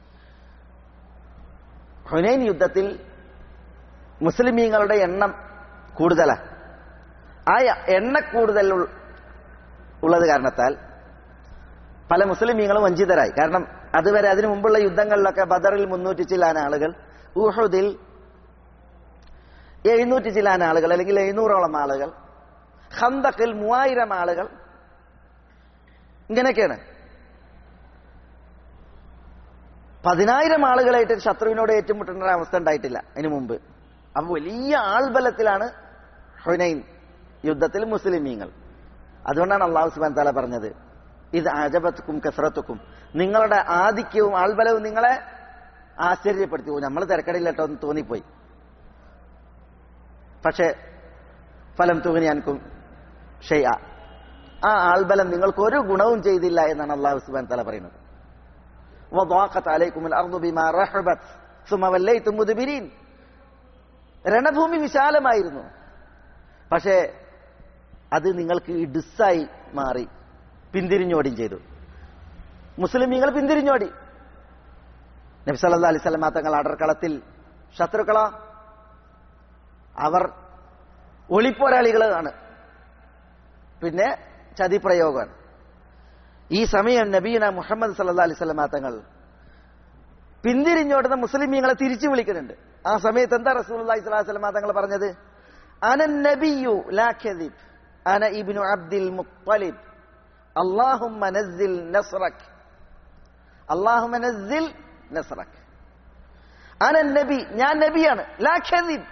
ഹുനൈൻ യുദ്ധത്തിൽ മുസ്ലിമീങ്ങളുടെ എണ്ണം കൂടുതലാണ് ആ എണ്ണ കൂടുതൽ ഉൾ- ഉള്ളത് കാരണത്താൽ പല മുസ്ലിമീങ്ങളും വഞ്ചിതരായി കാരണം അതുവരെ അതിനു മുമ്പുള്ള യുദ്ധങ്ങളിലൊക്കെ ബദറിൽ മുന്നൂറ്റി ചിലാൻ ആളുകൾ ഊഹുദിൽ എഴുന്നൂറ്റി ചിലാൻ ആളുകൾ അല്ലെങ്കിൽ എഴുന്നൂറോളം ആളുകൾ ഖന്തക്കിൽ മൂവായിരം ആളുകൾ ഇങ്ങനെയൊക്കെയാണ് പതിനായിരം ആളുകളായിട്ട് ശത്രുവിനോട് ഏറ്റുമുട്ടേണ്ട ഒരു അവസ്ഥ ഉണ്ടായിട്ടില്ല അതിനു മുമ്പ് അപ്പൊ വലിയ ആൾബലത്തിലാണ് ഹുനൈൻ യുദ്ധത്തിൽ മുസ്ലിമീങ്ങൾ അതുകൊണ്ടാണ് അള്ളാഹു സുബാൻ താല പറഞ്ഞത് ഇത് അജബത്തുക്കും കസറത്തുക്കും നിങ്ങളുടെ ആധിക്യവും ആൾബലവും നിങ്ങളെ ആശ്ചര്യപ്പെടുത്തി ഓ നമ്മൾ തിരക്കടില്ലട്ടോ എന്ന് തോന്നിപ്പോയി പക്ഷേ ഫലം തൂങ്ങിയാൻക്കും ഷെയ്യ ആ ആൾബലം നിങ്ങൾക്ക് ഒരു ഗുണവും ചെയ്തില്ല എന്നാണ് അള്ളാഹു സുബാൻ തല പറയുന്നത് وضاقت عليكم الأرض بما رحبت ثم وليتم مدبرين രണഭൂമി വിശാലമായിരുന്നു പക്ഷേ അത് നിങ്ങൾക്ക് ഇടുസായി മാറി പിന്തിരിഞ്ഞോടുകയും ചെയ്തു മുസ്ലിമീങ്ങൾ പിന്തിരിഞ്ഞോടി നബി സല്ലല്ലാഹു അലൈഹി വസല്ലം തങ്ങൾ അടർക്കളത്തിൽ ശത്രുക്കളോ അവർ ഒളിപ്പോരാളികളാണ് പിന്നെ ചതിപ്രയോഗമാണ് ഈ സമയം നബീന മുഹമ്മദ് സല്ലാ അലൈഹി സ്വലമാ തങ്ങൾ പിന്തിരിഞ്ഞോടുന്ന മുസ്ലിമീങ്ങളെ തിരിച്ചു വിളിക്കുന്നുണ്ട് ആ സമയത്ത് എന്താ റസൂൽ അലൈഹി സ്വലാഹു സ്വലമാ തങ്ങൾ പറഞ്ഞത് അന നബിയു ലാ ഖദിബ് അന ഇബ്നു അബ്ദിൽ മുത്തലിബ് അല്ലാഹുമ്മ നസ്സിൽ നസ്റക് അല്ലാഹുമ്മ നസ്സിൽ നസ്റക് അന നബി ഞാൻ നബിയാണ് ലാ ഖദിബ്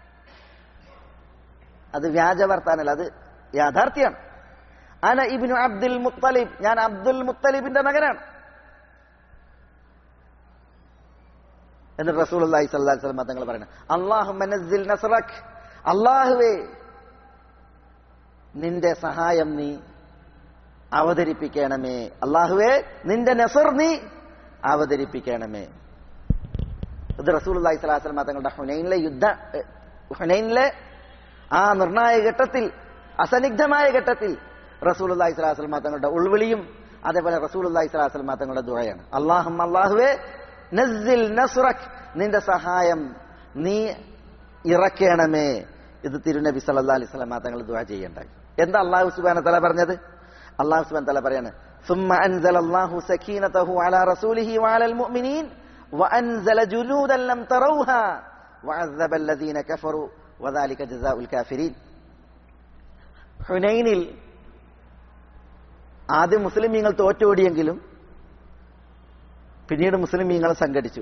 അത് വ്യാജവർത്താനല്ല അത് യാഥാർത്ഥ്യമാണ് അന ഇബ്നു അബ്ദുൽ മുത്തലിബ് ഞാൻ അബ്ദുൽ മുത്തലിബിന്റെ മകനാണ് എന്ന് റസൂൽ അള്ളാഹി സ്വല്ലല്ലാഹു അലൈഹി വസല്ലം തങ്ങൾ പറയുന്നത് അല്ലാഹുമ്മ നസ്സിൽ നസ്റക് അല്ലാഹുവേ നിന്റെ സഹായം നീ അവതരിപ്പിക്കണമേ അള്ളാഹുവേ നിന്റെ നസർ നീ അവതരിപ്പിക്കണമേ ഇത് റസൂൽ അള്ളാഹി സ്വലാഹു വസല്ലം തങ്ങളുടെ ഹുനൈനിലെ യുദ്ധ ഏ, ഹുനൈനിലെ ആ നിർണായക ഘട്ടത്തിൽ അസന്നിഗ്ധമായ ഘട്ടത്തിൽ റസൂൽ അള്ളാഹി സ്വലാഹു വസല്ലം തങ്ങളുടെ ഉൾവിളിയും അതേപോലെ റസൂൽ അള്ളാഹി സ്വലാഹു വസല്ലം തങ്ങളുടെ ദുഴയാണ് അള്ളാഹും അള്ളാഹുവേ നസ്സിൽ നസ്റക് നിന്റെ സഹായം നീ ഇറക്കണമേ ഇത് തിരുനബി സല്ലല്ലാഹു അലൈഹി വസല്ലം തങ്ങൾ ദുആ ചെയ്യേണ്ടായി എന്താ അള്ളാഹു സുബ്ഹാനഹു തആല പറഞ്ഞത് അള്ളാഹു സുബ്ഹാനഹു തആല പറയാണ് ثم أنزل الله سكينته على رسوله وعلى المؤمنين وأنزل جنودا لم تروها وعذب الذين كفروا وذلك جزاء الكافرين ഹുനൈനിൽ ആദ്യം മുസ്ലിമീങ്ങൾ തോറ്റോടിയെങ്കിലും പിന്നീട് മുസ്ലിമീങ്ങൾ സംഘടിച്ചു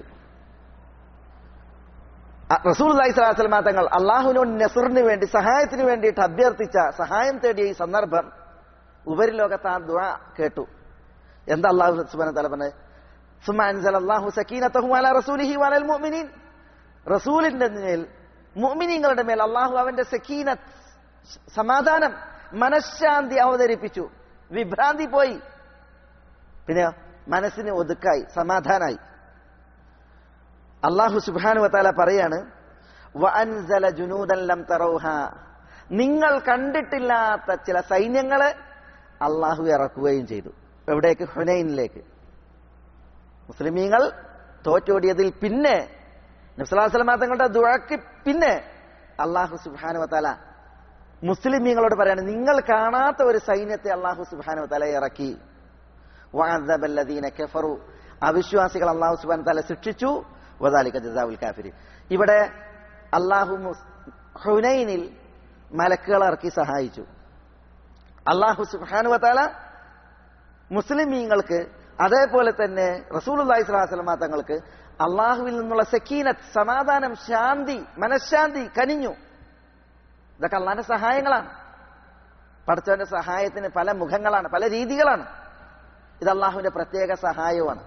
റസൂൽ അലൈഹിസ്ലാം തങ്ങൾ അള്ളാഹുവിനോട് നസറിന് വേണ്ടി സഹായത്തിന് വേണ്ടിയിട്ട് അഭ്യർത്ഥിച്ച സഹായം തേടിയ ഈ സന്ദർഭം ഉപരിലോകത്ത് ആ ദുആ കേട്ടു എന്താ അള്ളാഹു സുബാന തല പറഞ്ഞത് ثم أنزل الله سكينته على رسوله وعلى المؤمنين റസൂലിന്റെ മേൽ മുഅ്മിനീങ്ങളുടെ മേൽ അള്ളാഹു അവന്റെ സക്കീനത്ത് സമാധാനം മനഃശാന്തി അവതരിപ്പിച്ചു വിഭ്രാന്തി പോയി പിന്നെ മനസ്സിന് ഒതുക്കായി സമാധാനായി അള്ളാഹു സുബാനു വത്താല പറയാണ് വഅൻസല ജുനൂദൻ ലം തറൗഹ നിങ്ങൾ കണ്ടിട്ടില്ലാത്ത ചില സൈന്യങ്ങളെ അള്ളാഹു ഇറക്കുകയും ചെയ്തു എവിടേക്ക് ഹുനൈനിലേക്ക് മുസ്ലിമീങ്ങൾ തോറ്റോടിയതിൽ പിന്നെ നബ്സലാസ്ലമാ തങ്ങളുടെ ദുഴക്ക് പിന്നെ അള്ളാഹു സുബാനു വത്താല മുസ്ലിമീങ്ങളോട് പറയാണ് നിങ്ങൾ കാണാത്ത ഒരു സൈന്യത്തെ അള്ളാഹു സുബാനു വത്താല ഇറക്കി വഅദബല്ലദീന കഫറു അവിശ്വാസികൾ അള്ളാഹു സുബാൻ തല ശിക്ഷിച്ചു വദാലിക ജസാവുൽ കാഫിരി ഇവിടെ അള്ളാഹു മുസ്- ഹുനൈനിൽ മലക്കുകൾ ഇറക്കി സഹായിച്ചു അള്ളാഹു സുബാനു വത്താല മുസ്ലിമീങ്ങൾക്ക് അതേപോലെ തന്നെ റസൂൽ അള്ളാഹി സ്വലാസ്ലമ തങ്ങൾക്ക് അള്ളാഹുവിൽ നിന്നുള്ള സക്കീനത്ത് സമാധാനം ശാന്തി മനഃശാന്തി കനിഞ്ഞു ഇതൊക്കെ അള്ളാന്റെ സഹായങ്ങളാണ് പഠിച്ചവന്റെ സഹായത്തിന് പല മുഖങ്ങളാണ് പല രീതികളാണ് ഇത് അള്ളാഹുവിന്റെ പ്രത്യേക സഹായവുമാണ്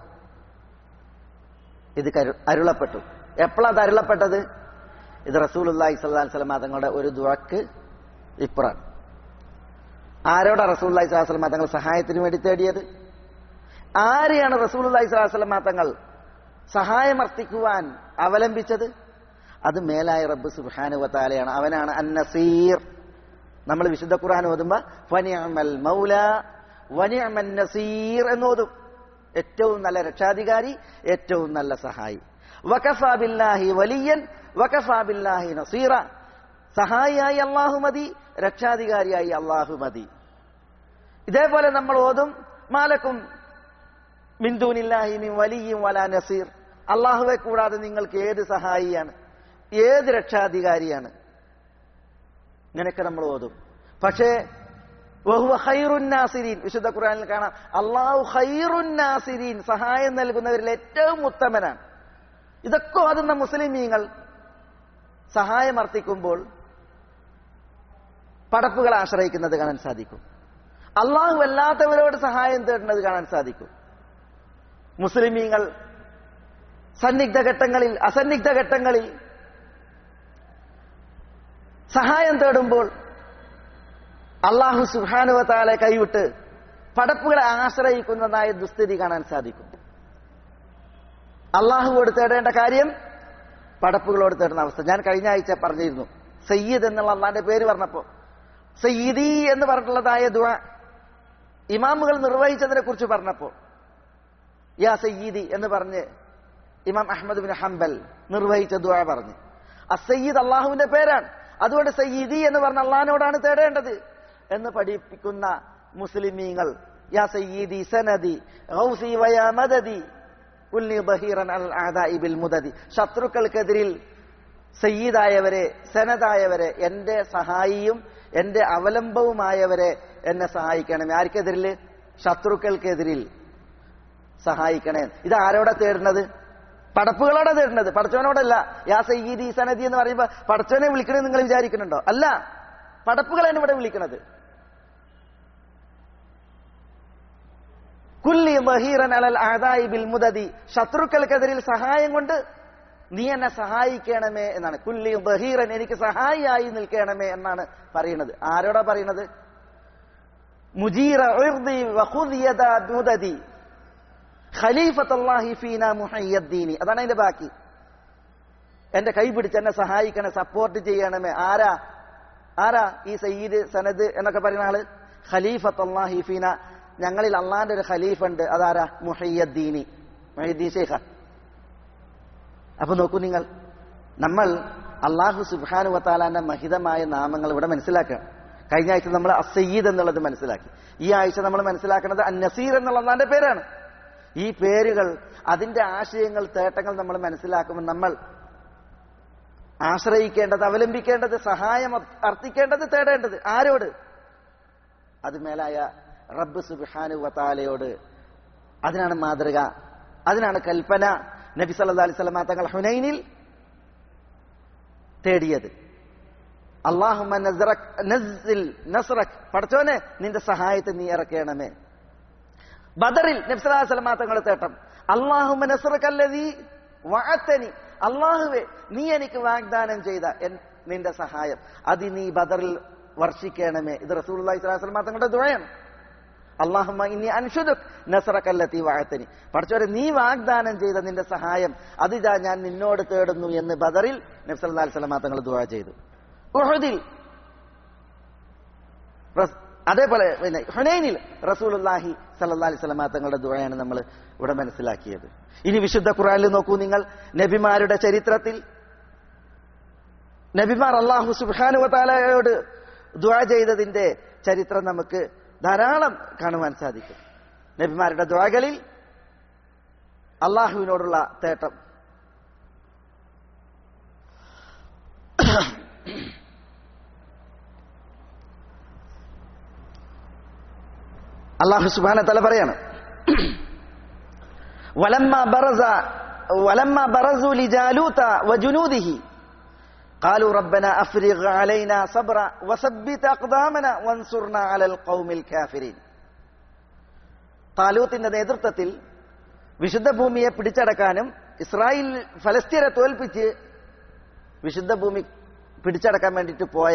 ഇത് കരു അരുളപ്പെട്ടു എപ്പോഴാണ് അത് അരുളപ്പെട്ടത് ഇത് റസൂലുല്ലാഹി സ്വല്ലല്ലാഹി അലൈഹി വസല്ലം തങ്ങളുടെ ഒരു ദുവക്ക് ഇപ്പുറാണ് ആരോടാ റസൂലുല്ലാഹി സ്വല്ലല്ലാഹി അലൈഹി വസല്ലം തങ്ങൾ സഹായത്തിന് വേണ്ടി തേടിയത് ആരെയാണ് റസൂലുല്ലാഹി സ്വല്ലല്ലാഹി അലൈഹി വസല്ലം തങ്ങൾ സഹായമർത്ഥിക്കുവാൻ അവലംബിച്ചത് അത് മേലായ റബ്ബ് സുബ്ഹാനഹു വതആലയാണ് അവനാണ് അന്നസീർ നമ്മൾ വിശുദ്ധ ഖുർആൻ ഓതുമ്പോ ഫനിഅമൽ മൗല വനിഅമൻ നസീർ എന്ന് ഓതും ഏറ്റവും നല്ല രക്ഷാധികാരി ഏറ്റവും നല്ല സഹായി വകഫാ ബില്ലാഹി വലിയൻ വകഫാ ബില്ലാഹി നസീറ സഹായിയായി അള്ളാഹു മതി രക്ഷാധികാരിയായി അള്ളാഹു മതി ഇതേപോലെ നമ്മൾ ഓതും മാലക്കും മിന്ദൂനില്ലാഹി മിൻ വലിയും വലാ നസീർ അള്ളാഹുവെ കൂടാതെ നിങ്ങൾക്ക് ഏത് സഹായിയാണ് ഏത് രക്ഷാധികാരിയാണ് ഇങ്ങനെയൊക്കെ നമ്മൾ ഓതും പക്ഷേ വഹുവ ഖൈറുൻ നാസിരീൻ വിശുദ്ധ ഖുർആനിൽ കാണാം അള്ളാഹു ഖൈറുൻ നാസിരീൻ സഹായം നൽകുന്നവരിൽ ഏറ്റവും ഉത്തമനാണ് ഇതൊക്കെ ഓതുന്ന മുസ്ലിമീങ്ങൾ സഹായമർത്ഥിക്കുമ്പോൾ പടപ്പുകളെ ആശ്രയിക്കുന്നത് കാണാൻ സാധിക്കും അള്ളാഹു അല്ലാത്തവരോട് സഹായം തേടുന്നത് കാണാൻ സാധിക്കും മുസ്ലിമീങ്ങൾ സന്നിഗ്ധ ഘട്ടങ്ങളിൽ അസന്നിഗ്ധ ഘട്ടങ്ങളിൽ സഹായം തേടുമ്പോൾ അള്ളാഹു സുഹാനുവത്താലെ കൈവിട്ട് പടപ്പുകളെ ആശ്രയിക്കുന്നതായ ദുസ്ഥിതി കാണാൻ സാധിക്കും അള്ളാഹുവോട് തേടേണ്ട കാര്യം പടപ്പുകളോട് തേടുന്ന അവസ്ഥ ഞാൻ കഴിഞ്ഞ ആഴ്ച പറഞ്ഞിരുന്നു സയ്യിദ് എന്നുള്ള അള്ളാന്റെ പേര് പറഞ്ഞപ്പോ സയ്യിദി എന്ന് പറഞ്ഞിട്ടുള്ളതായ ദുവ ഇമാമുകൾ നിർവഹിച്ചതിനെ കുറിച്ച് പറഞ്ഞപ്പോ യാ സയ്യിദി എന്ന് പറഞ്ഞ് ഇമാം അഹമ്മദ് ബിൻ ഹംബൽ നിർവഹിച്ച ദുവ പറഞ്ഞു അസയ്യിദ് അള്ളാഹുവിന്റെ പേരാണ് അതുകൊണ്ട് സയ്യിദി എന്ന് പറഞ്ഞ അള്ളഹാനോടാണ് തേടേണ്ടത് എന്ന് പഠിപ്പിക്കുന്ന മുസ്ലിമീങ്ങൾ യാ സയ്യിദി സനദി ഗൗസി വയാ മദദി കുല്ലി ബഹീറൻ അൽ ആദാഇ ബിൽ മുദദി ശത്രുക്കൾക്കെതിരിൽ സയ്യിദായവരെ സനദായവരെ എന്റെ സഹായിയും എന്റെ അവലംബവുമായവരെ എന്നെ സഹായിക്കണമേ ആർക്കെതിരിൽ ശത്രുക്കൾക്കെതിരിൽ സഹായിക്കണേ ഇത് ആരോടാ തേടുന്നത് പടപ്പുകളോടെ തേടുന്നത് പടച്ചവനോടല്ല യാ സയ്യീദി സനദി എന്ന് പറയുമ്പോ പടച്ചവനെ വിളിക്കണമെന്ന് നിങ്ങൾ വിചാരിക്കുന്നുണ്ടോ അല്ല പടപ്പുകളാണ് ഇവിടെ വിളിക്കുന്നത് കുല്ലി ബഹീറൻ അലൽ ആദായി ബിൽ മുദദി ശത്രുക്കൾക്കെതിരിൽ സഹായം കൊണ്ട് നീ എന്നെ സഹായിക്കണമേ എന്നാണ് കുല്ലി ബഹീറൻ എനിക്ക് സഹായിയായി നിൽക്കണമേ എന്നാണ് പറയുന്നത് ആരോടാ പറയുന്നത് മുജീറ ഉർദി വഖുദ് യദ മുദദി ഖലീഫത്തല്ലാഹി ഫീന മുഹയ്യദ്ദീനി അതാണ് അതിന്റെ ബാക്കി എന്റെ കൈ പിടിച്ച് എന്നെ സഹായിക്കണേ സപ്പോർട്ട് ചെയ്യണമേ ആരാ ആരാ ഈ സയ്യിദ് സനദ് എന്നൊക്കെ പറയുന്ന ആള് ഖലീഫത്തല്ലാഹി ഫീന ഞങ്ങളിൽ അള്ളാന്റെ ഒരു ഖലീഫ ഉണ്ട് അതാരാ മുഹയ്യദ്ദീനി മുഹയ്യദ്ദീൻ ശേഖ അപ്പൊ നോക്കൂ നിങ്ങൾ നമ്മൾ അള്ളാഹു സുബാനു വത്താലാന്റെ മഹിതമായ നാമങ്ങൾ ഇവിടെ മനസ്സിലാക്കണം കഴിഞ്ഞ ആഴ്ച നമ്മൾ അസയ്യീദ് എന്നുള്ളത് മനസ്സിലാക്കി ഈ ആഴ്ച നമ്മൾ മനസ്സിലാക്കുന്നത് അന്നസീർ എന്നുള്ള അള്ളാന്റെ പേരാണ് ഈ പേരുകൾ അതിന്റെ ആശയങ്ങൾ തേട്ടങ്ങൾ നമ്മൾ മനസ്സിലാക്കുമ്പോൾ നമ്മൾ ആശ്രയിക്കേണ്ടത് അവലംബിക്കേണ്ടത് സഹായം അർത്ഥിക്കേണ്ടത് തേടേണ്ടത് ആരോട് അത് മേലായ റബ്ബ് സുബാനു വത്താലയോട് അതിനാണ് മാതൃക അതിനാണ് കൽപ്പന നബി സല്ലാ അലൈഹി സ്വലമ തങ്ങൾ ഹുനൈനിൽ തേടിയത് അള്ളാഹുമ നസ്റക് പഠിച്ചോനെ നിന്റെ സഹായത്തെ നീ ഇറക്കണമേ ബദറിൽ നബ്സലാ സ്വലമ തങ്ങളുടെ തേട്ടം അള്ളാഹുമ നസ്റക്കല്ലതീ വാത്തനി അള്ളാഹുവെ നീ എനിക്ക് വാഗ്ദാനം ചെയ്ത നിന്റെ സഹായം അത് നീ ബദറിൽ വർഷിക്കണമേ ഇത് റസൂൽ സ്വലാസ്ലമ തങ്ങളുടെ ദുഴയാണ് അള്ളാഹുമ ഇനി അൻഷുദുക് നസറക്കല്ലത്തി വാഴത്തനി പഠിച്ചവരെ നീ വാഗ്ദാനം ചെയ്ത നിന്റെ സഹായം അതിതാ ഞാൻ നിന്നോട് തേടുന്നു എന്ന് ബദറിൽ നബ്സല്ലാ സ്വലമ തങ്ങൾ ദുവാ ചെയ്തു ഉഹദിൽ അതേപോലെ പിന്നെ ഹുനൈനിൽ റസൂലുല്ലാഹി സല്ലാ അലൈഹി സ്വലമ തങ്ങളുടെ ദുഴയാണ് നമ്മൾ ഇവിടെ മനസ്സിലാക്കിയത് ഇനി വിശുദ്ധ ഖുറാനിൽ നോക്കൂ നിങ്ങൾ നബിമാരുടെ ചരിത്രത്തിൽ നബിമാർ അള്ളാഹു സുബാനുവതാലയോട് ദുഴ ചെയ്തതിന്റെ ചരിത്രം നമുക്ക് ധാരാളം കാണുവാൻ സാധിക്കും നബിമാരുടെ ദ്വാകളിൽ അള്ളാഹുവിനോടുള്ള തേട്ടം അള്ളാഹു സുബാന തല പറയാണ് വലമ്മ ബറസ വലമ്മ ബറസു ലിജാലൂത വജുനൂദിഹി قالوا ربنا أفرغ علينا صبرا وثبت أقدامنا وانصرنا على القوم الكافرين താലൂത്തിന്റെ നേതൃത്വത്തിൽ വിശുദ്ധ ഭൂമിയെ പിടിച്ചടക്കാനും ഇസ്രായേൽ ഫലസ്തീനെ തോൽപ്പിച്ച് വിശുദ്ധ ഭൂമി പിടിച്ചടക്കാൻ വേണ്ടിയിട്ട് പോയ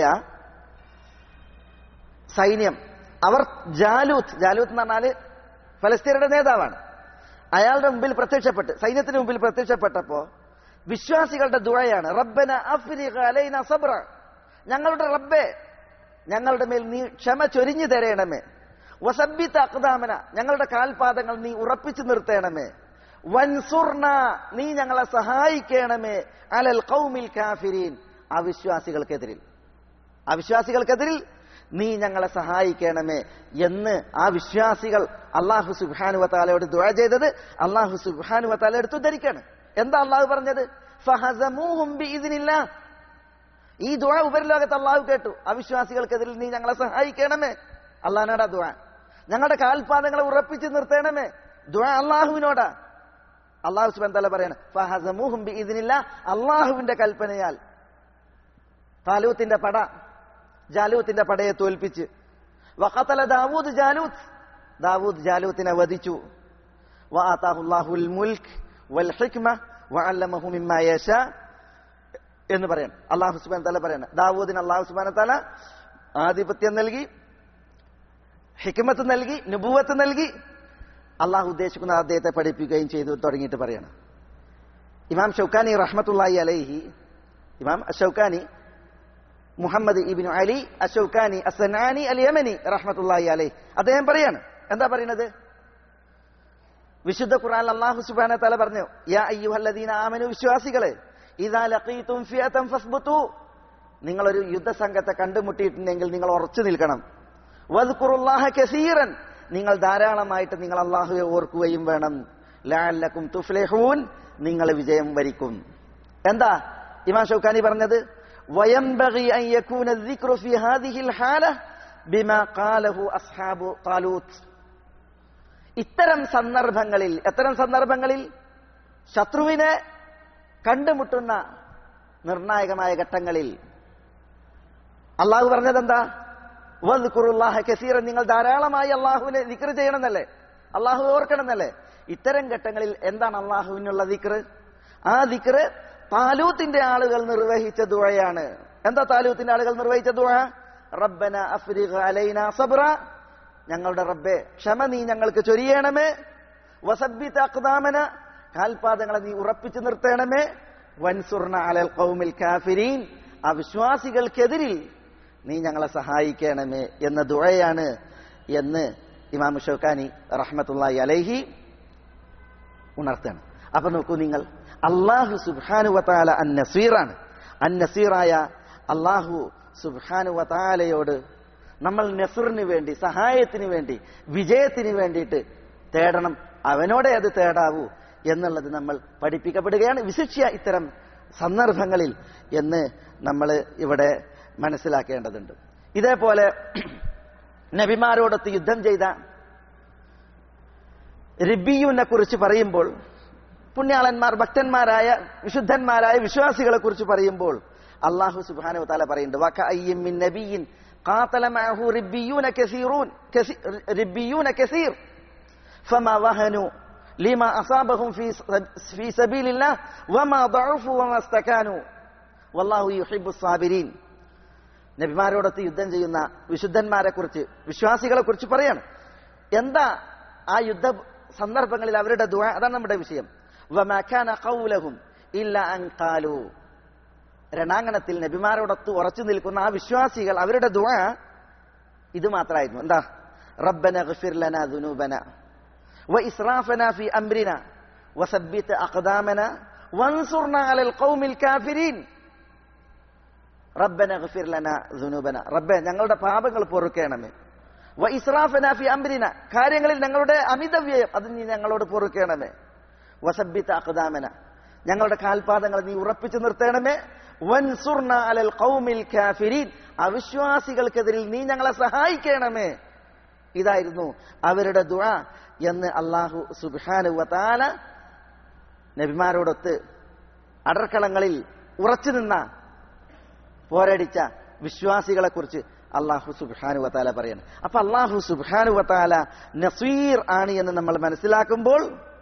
സൈന്യം അവർ ജാലൂത്ത് ജാലൂത്ത് എന്ന് പറഞ്ഞാല് ഫലസ്തീനയുടെ നേതാവാണ് അയാളുടെ മുമ്പിൽ പ്രത്യക്ഷപ്പെട്ട് സൈന്യത്തിന് മുമ്പിൽ പ്രത്യക്ഷപ്പെട്ടപ്പോ വിശ്വാസികളുടെ ദുഴയാണ് റബ്ബന അഫ്രിഖ അലൈന സബ്ര ഞങ്ങളുടെ റബ്ബെ ഞങ്ങളുടെ മേൽ നീ ക്ഷമ ചൊരിഞ്ഞു തരയണമേ വസബിത്ത് അക്താമന ഞങ്ങളുടെ കാൽപാദങ്ങൾ നീ ഉറപ്പിച്ചു നിർത്തണമേ വൻസുർണ നീ ഞങ്ങളെ സഹായിക്കണമേ അലൽ കൗമിൽ കാഫിരീൻ അവിശ്വാസികൾക്കെതിരിൽ അവിശ്വാസികൾക്കെതിരിൽ നീ ഞങ്ങളെ സഹായിക്കണമേ എന്ന് ആ വിശ്വാസികൾ അള്ളാഹു സുബാനുവത്താലയോട് ദുഴ ചെയ്തത് അള്ളാഹു സുബാനുവത്താല എടുത്തു ധരിക്കാണ് എന്താ അള്ളാഹു പറഞ്ഞത് ഫഹസമൂഹും ബിഇദ്നില്ല. ഈ ദുഴ ഉപരിലോകത്ത് അള്ളാഹു കേട്ടു അവിശ്വാസികൾക്കെതിരിൽ നീ ഞങ്ങളെ സഹായിക്കണമേ അള്ളാഹിനോടാ ദുഴ ഞങ്ങളുടെ കാൽപാദങ്ങളെ ഉറപ്പിച്ചു നിർത്തണമേ ദുഴ അള്ളാഹുവിനോടാ അള്ളാഹു സുബാൻ തല പറയാണ് ഫഹസമൂഹും ബിഇദ്നില്ല. അള്ളാഹുവിന്റെ കൽപ്പനയാൽ താലൂത്തിന്റെ പട ജാലൂത്തിന്റെ പടയെ തോൽപ്പിച്ച് വഖത്തല ദാവൂദ് ജാലൂത്ത് ദാവൂദ് ജാലൂത്തിനെ വധിച്ചു വആതാഹുല്ലാഹുൽ മുൽക്ക് വൽ ഹിക്മ വഅല്ലമഹു മിമ്മാ യശാ എന്ന് പറയണം അള്ളാഹു സുബാൻ തല പറയണം ദാവൂദിന് അള്ളാഹു സുബാന തല ആധിപത്യം നൽകി ഹിക്മത്ത് നൽകി നുബുവത്ത് നൽകി അള്ളാഹു ഉദ്ദേശിക്കുന്ന അദ്ദേഹത്തെ പഠിപ്പിക്കുകയും ചെയ്തു തുടങ്ങിയിട്ട് പറയണം ഇമാം ഷൗക്കാനി റഹ്മത്തുള്ളാഹി അലൈഹി ഇമാം ഷൗക്കാനി മുഹമ്മദ് ഇബിൻ അലി അഷൌക്കാനി അസനാനി അൽ യമനി റഹ്മത്തുള്ളാഹി അലൈഹി അദ്ദേഹം പറയാണ് എന്താ പറയുന്നത് വിശുദ്ധ ഖുർആൻ അല്ലാഹു സുബ്ഹാനഹു തആല പറഞ്ഞു യാ അയ്യുഹല്ലദീന ആമനു വിശ്വാസികളെ ഇദാ ലഖീതും ഫിയതൻ ഫസ്ബുതു നിങ്ങൾ ഒരു യുദ്ധസംഘത്തെ കണ്ടുമുട്ടിയിട്ടുണ്ടെങ്കിൽ നിങ്ങൾ ഉറച്ചു നിൽക്കണം വദ്കുറുല്ലാഹ കസീറൻ നിങ്ങൾ ധാരാളമായിട്ട് നിങ്ങൾ അള്ളാഹുവെ ഓർക്കുകയും വേണം ലഅല്ലക്കും തുഫ്ലിഹൂൻ നിങ്ങൾ വിജയം വരിക്കും എന്താ ഇമാം ഷൗക്കാനി പറഞ്ഞത് وينبغي أن يكون الذكر في هذه الحالة بما قاله أصحاب طالوت ഇത്തരം സന്ദർഭങ്ങളിൽ എത്തരം സന്ദർഭങ്ങളിൽ ശത്രുവിനെ കണ്ടുമുട്ടുന്ന നിർണായകമായ ഘട്ടങ്ങളിൽ അള്ളാഹു പറഞ്ഞതെന്താ വദ്കുറുല്ലാഹ കസീറൻ നിങ്ങൾ ധാരാളമായി അള്ളാഹുവിനെ ദിക്ർ ചെയ്യണമെന്നല്ലേ അള്ളാഹു ഓർക്കണമെന്നല്ലേ ഇത്തരം ഘട്ടങ്ങളിൽ എന്താണ് അള്ളാഹുവിനുള്ള ദിക്ർ ആ ദിക്ർ താലൂത്തിന്റെ ആളുകൾ നിർവഹിച്ച ദുഴയാണ് എന്താ താലൂത്തിന്റെ ആളുകൾ നിർവഹിച്ച ദുഴ റബ്ബന അഫ്രിഖ അലൈന സബ്ര ഞങ്ങളുടെ റബ്ബെ ക്ഷമ നീ ഞങ്ങൾക്ക് ചൊരിയണമേ വസബിത്ത് അക്താമന കാൽപാദങ്ങളെ നീ ഉറപ്പിച്ചു നിർത്തണമേ വൻസുർണ അലൽ കൗമിൽ കാഫിരീൻ ആ വിശ്വാസികൾക്കെതിരിൽ നീ ഞങ്ങളെ സഹായിക്കണമേ എന്ന ദുഴയാണ് എന്ന് ഇമാം ഷൗക്കാനി റഹ്മത്തുള്ളാഹി അലൈഹി ഉണർത്തണം അപ്പൊ നോക്കൂ നിങ്ങൾ അള്ളാഹു സുബാനുവത്താല അൻ നസീറാണ് അൻ നസീറായ അള്ളാഹു സുബാനുവത്താലയോട് നമ്മൾ നസറിന് വേണ്ടി സഹായത്തിന് വേണ്ടി വിജയത്തിന് വേണ്ടിയിട്ട് തേടണം അവനോടെ അത് തേടാവൂ എന്നുള്ളത് നമ്മൾ പഠിപ്പിക്കപ്പെടുകയാണ് വിശിഷ്യ ഇത്തരം സന്ദർഭങ്ങളിൽ എന്ന് നമ്മൾ ഇവിടെ മനസ്സിലാക്കേണ്ടതുണ്ട് ഇതേപോലെ നബിമാരോടൊത്ത് യുദ്ധം ചെയ്ത റിബിയുനെ കുറിച്ച് പറയുമ്പോൾ പുണ്യാളന്മാർ ഭക്തന്മാരായ വിശുദ്ധന്മാരായ വിശ്വാസികളെ കുറിച്ച് പറയുമ്പോൾ അള്ളാഹു സുബാനു താല പറയുന്നുണ്ട് വക അയ്യിൻ മിൻ നബിയിൻ قاتل معه ربيون كثيرون كثير ربيون كثير فما وهنوا لما أصابهم في في سبيل الله وما ضعفوا وما استكانوا والله يحب الصابرين നബിമാരോടൊത്ത് യുദ്ധം ചെയ്യുന്ന വിശുദ്ധന്മാരെ കുറിച്ച് വിശ്വാസികളെ കുറിച്ച് പറയാണ് എന്താ ആ യുദ്ധ സന്ദർഭങ്ങളിൽ അവരുടെ ദുആ അതാണ് നമ്മുടെ വിഷയം വമാ കാന ഖൗലഹും ഇല്ല അൻ ഖാലു രണാങ്കണത്തിൽ നബിമാരോടൊത്ത് ഉറച്ചു നിൽക്കുന്ന ആ വിശ്വാസികൾ അവരുടെ ദുആ ഇത് മാത്രമായിരുന്നു എന്താ റബ്ബന ഗഫിർ ലനാ ദുനൂബന വ ഇസ്റാഫന ഫി അംരിന വസബ്ബിത് അഖദാമന വൻസുർന അലൽ ഖൗമിൽ കാഫിരീൻ റബ്ബന ഗഫിർ ലനാ ദുനൂബന റബ്ബെ ഞങ്ങളുടെ പാപങ്ങൾ പൊറുക്കണമേ വ ഇസ്റാഫന ഫി അംരിന കാര്യങ്ങളിൽ ഞങ്ങളുടെ അമിതവ്യയം അത് നീ ഞങ്ങളോട് പൊറുക്കണമേ വസബ്ബിത്ത് അഖദാമന ഞങ്ങളുടെ കാൽപാദങ്ങൾ നീ ഉറപ്പിച്ചു നിർത്തണമേ വൻസുർന അലൽ ഖൗമിൽ കാഫിരീൻ അവിശ്വാസികൾക്കെതിരിൽ നീ ഞങ്ങളെ സഹായിക്കണമേ ഇതായിരുന്നു അവരുടെ ദുആ എന്ന് അള്ളാഹു സുബ്ഹാനഹു വതആല നബിമാരോടൊത്ത് അടർക്കളങ്ങളിൽ ഉറച്ചു നിന്ന പോരടിച്ച വിശ്വാസികളെ കുറിച്ച് അള്ളാഹു സുബാനു വത്താല പറയാണ് അപ്പൊ അള്ളാഹു സുബാനു വത്താല നസീർ ആണ് എന്ന് നമ്മൾ മനസ്സിലാക്കുമ്പോൾ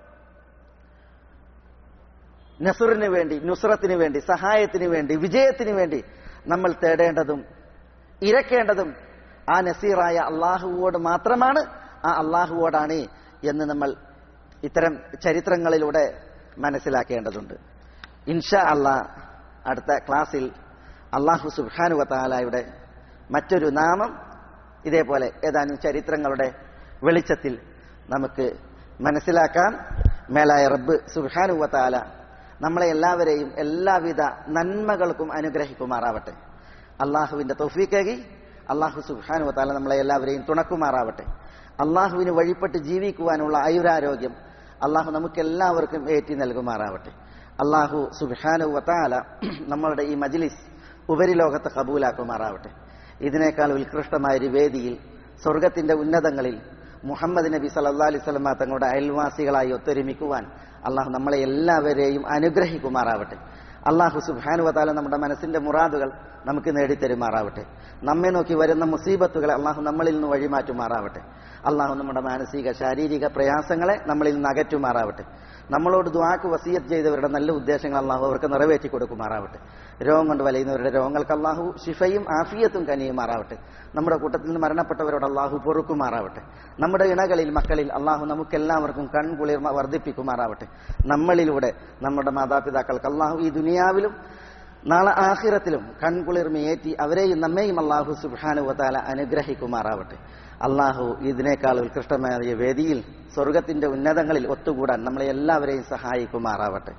നസുറിന് വേണ്ടി നുസ്രത്തിന് വേണ്ടി സഹായത്തിന് വേണ്ടി വിജയത്തിന് വേണ്ടി നമ്മൾ തേടേണ്ടതും ഇരക്കേണ്ടതും ആ നസീറായ അള്ളാഹുവോട് മാത്രമാണ് ആ അള്ളാഹുവോടാണ് എന്ന് നമ്മൾ ഇത്തരം ചരിത്രങ്ങളിലൂടെ മനസ്സിലാക്കേണ്ടതുണ്ട് ഇൻഷാ അള്ളാ അടുത്ത ക്ലാസ്സിൽ അള്ളാഹു സുബാനുവത്താലായുടെ മറ്റൊരു നാമം ഇതേപോലെ ഏതാനും ചരിത്രങ്ങളുടെ വെളിച്ചത്തിൽ നമുക്ക് മനസ്സിലാക്കാൻ മേലായ റബ്ബ് സുബാനുവത്താല നമ്മളെ എല്ലാവരെയും എല്ലാവിധ നന്മകൾക്കും അനുഗ്രഹിക്കുമാറാവട്ടെ അള്ളാഹുവിന്റെ തൗഫീക്കേകി അള്ളാഹു സുബാനുവത്താല നമ്മളെ എല്ലാവരെയും തുണക്കുമാറാവട്ടെ അള്ളാഹുവിന് വഴിപ്പെട്ട് ജീവിക്കുവാനുള്ള ആയുരാരോഗ്യം അള്ളാഹു നമുക്ക് എല്ലാവർക്കും ഏറ്റി നൽകുമാറാവട്ടെ അള്ളാഹു സുബാനു വത്താല നമ്മളുടെ ഈ മജ്ലിസ് ഉപരിലോകത്ത് കബൂലാക്കുമാറാവട്ടെ ഇതിനേക്കാൾ ഉത്കൃഷ്ടമായ ഒരു വേദിയിൽ സ്വർഗത്തിന്റെ ഉന്നതങ്ങളിൽ മുഹമ്മദ് നബി സല്ലാ അലൈഹി സ്വലമ തങ്ങളുടെ അയൽവാസികളായി ഒത്തൊരുമിക്കുവാൻ അള്ളാഹു നമ്മളെ എല്ലാവരെയും അനുഗ്രഹിക്കുമാറാവട്ടെ അള്ളാഹു സുബാനുവതാല നമ്മുടെ മനസ്സിന്റെ മുറാദുകൾ നമുക്ക് നേടിത്തരുമാറാവട്ടെ നമ്മെ നോക്കി വരുന്ന മുസീബത്തുകളെ അള്ളാഹു നമ്മളിൽ നിന്ന് വഴിമാറ്റുമാറാവട്ടെ അള്ളാഹു നമ്മുടെ മാനസിക ശാരീരിക പ്രയാസങ്ങളെ നമ്മളിൽ നിന്ന് അകറ്റുമാറാവട്ടെ നമ്മളോട് ദ്വാക്ക് വസീയത്ത് ചെയ്തവരുടെ നല്ല ഉദ്ദേശങ്ങൾ അള്ളാഹു അവർക്ക് നിറവേറ്റി കൊടുക്കുമാറാവട്ടെ രോഗം കൊണ്ട് വലയുന്നവരുടെ രോഗങ്ങൾക്ക് അള്ളാഹു ഷിഫയും ആഫിയത്തും കനിയുമാറാവട്ടെ നമ്മുടെ കൂട്ടത്തിൽ നിന്ന് മരണപ്പെട്ടവരോട് അള്ളാഹു പൊറുക്കുമാറാവട്ടെ നമ്മുടെ ഇണകളിൽ മക്കളിൽ അള്ളാഹു നമുക്കെല്ലാവർക്കും കൺകുളിർമ വർദ്ധിപ്പിക്കുമാറാവട്ടെ നമ്മളിലൂടെ നമ്മുടെ മാതാപിതാക്കൾക്ക് അള്ളാഹു ഈ ദുനിയാവിലും നാളെ ആഹിറത്തിലും കൺകുളിർമയേറ്റി അവരെയും നമ്മെയും അള്ളാഹു സുബാനുവതാല അനുഗ്രഹിക്കുമാറാവട്ടെ അള്ളാഹു ഇതിനേക്കാൾ ഉത്കൃഷ്ടമായ വേദിയിൽ സ്വർഗത്തിന്റെ ഉന്നതങ്ങളിൽ ഒത്തുകൂടാൻ നമ്മളെ എല്ലാവരെയും സഹായിക്കുമാറാവട്ടെ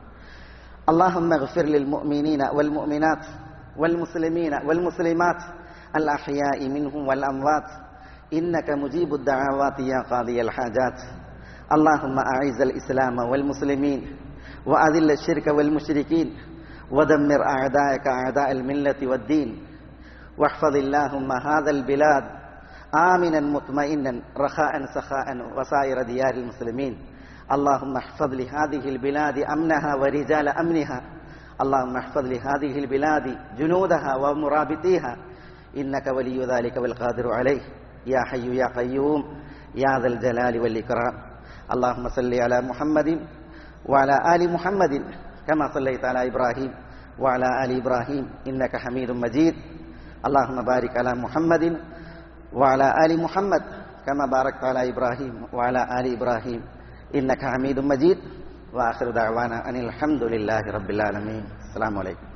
اللهم اغفر للمؤمنين والمؤمنات والمسلمين والمسلمات الأحياء منهم والأموات إنك مجيب الدعوات يا قاضي الحاجات اللهم أعز الإسلام والمسلمين وأذل الشرك والمشركين ودمر أعداءك أعداء الملة والدين واحفظ اللهم هذا البلاد آمنا مطمئنا رخاء سخاء وسائر ديار المسلمين اللهم احفظ لهذه البلاد أمنها ورجال أمنها اللهم احفظ لهذه البلاد جنودها ومرابطيها إنك ولي ذلك والقادر عليه يا حي يا قيوم يا ذا الجلال والإكرام اللهم صل على محمد وعلى آل محمد كما صليت على إبراهيم وعلى آل إبراهيم إنك حميد مجيد اللهم بارك على محمد وعلى آل محمد كما باركت على إبراهيم وعلى آل إبراهيم إنك حميد مجيد وآخر دعوانا أن الحمد لله رب العالمين السلام عليكم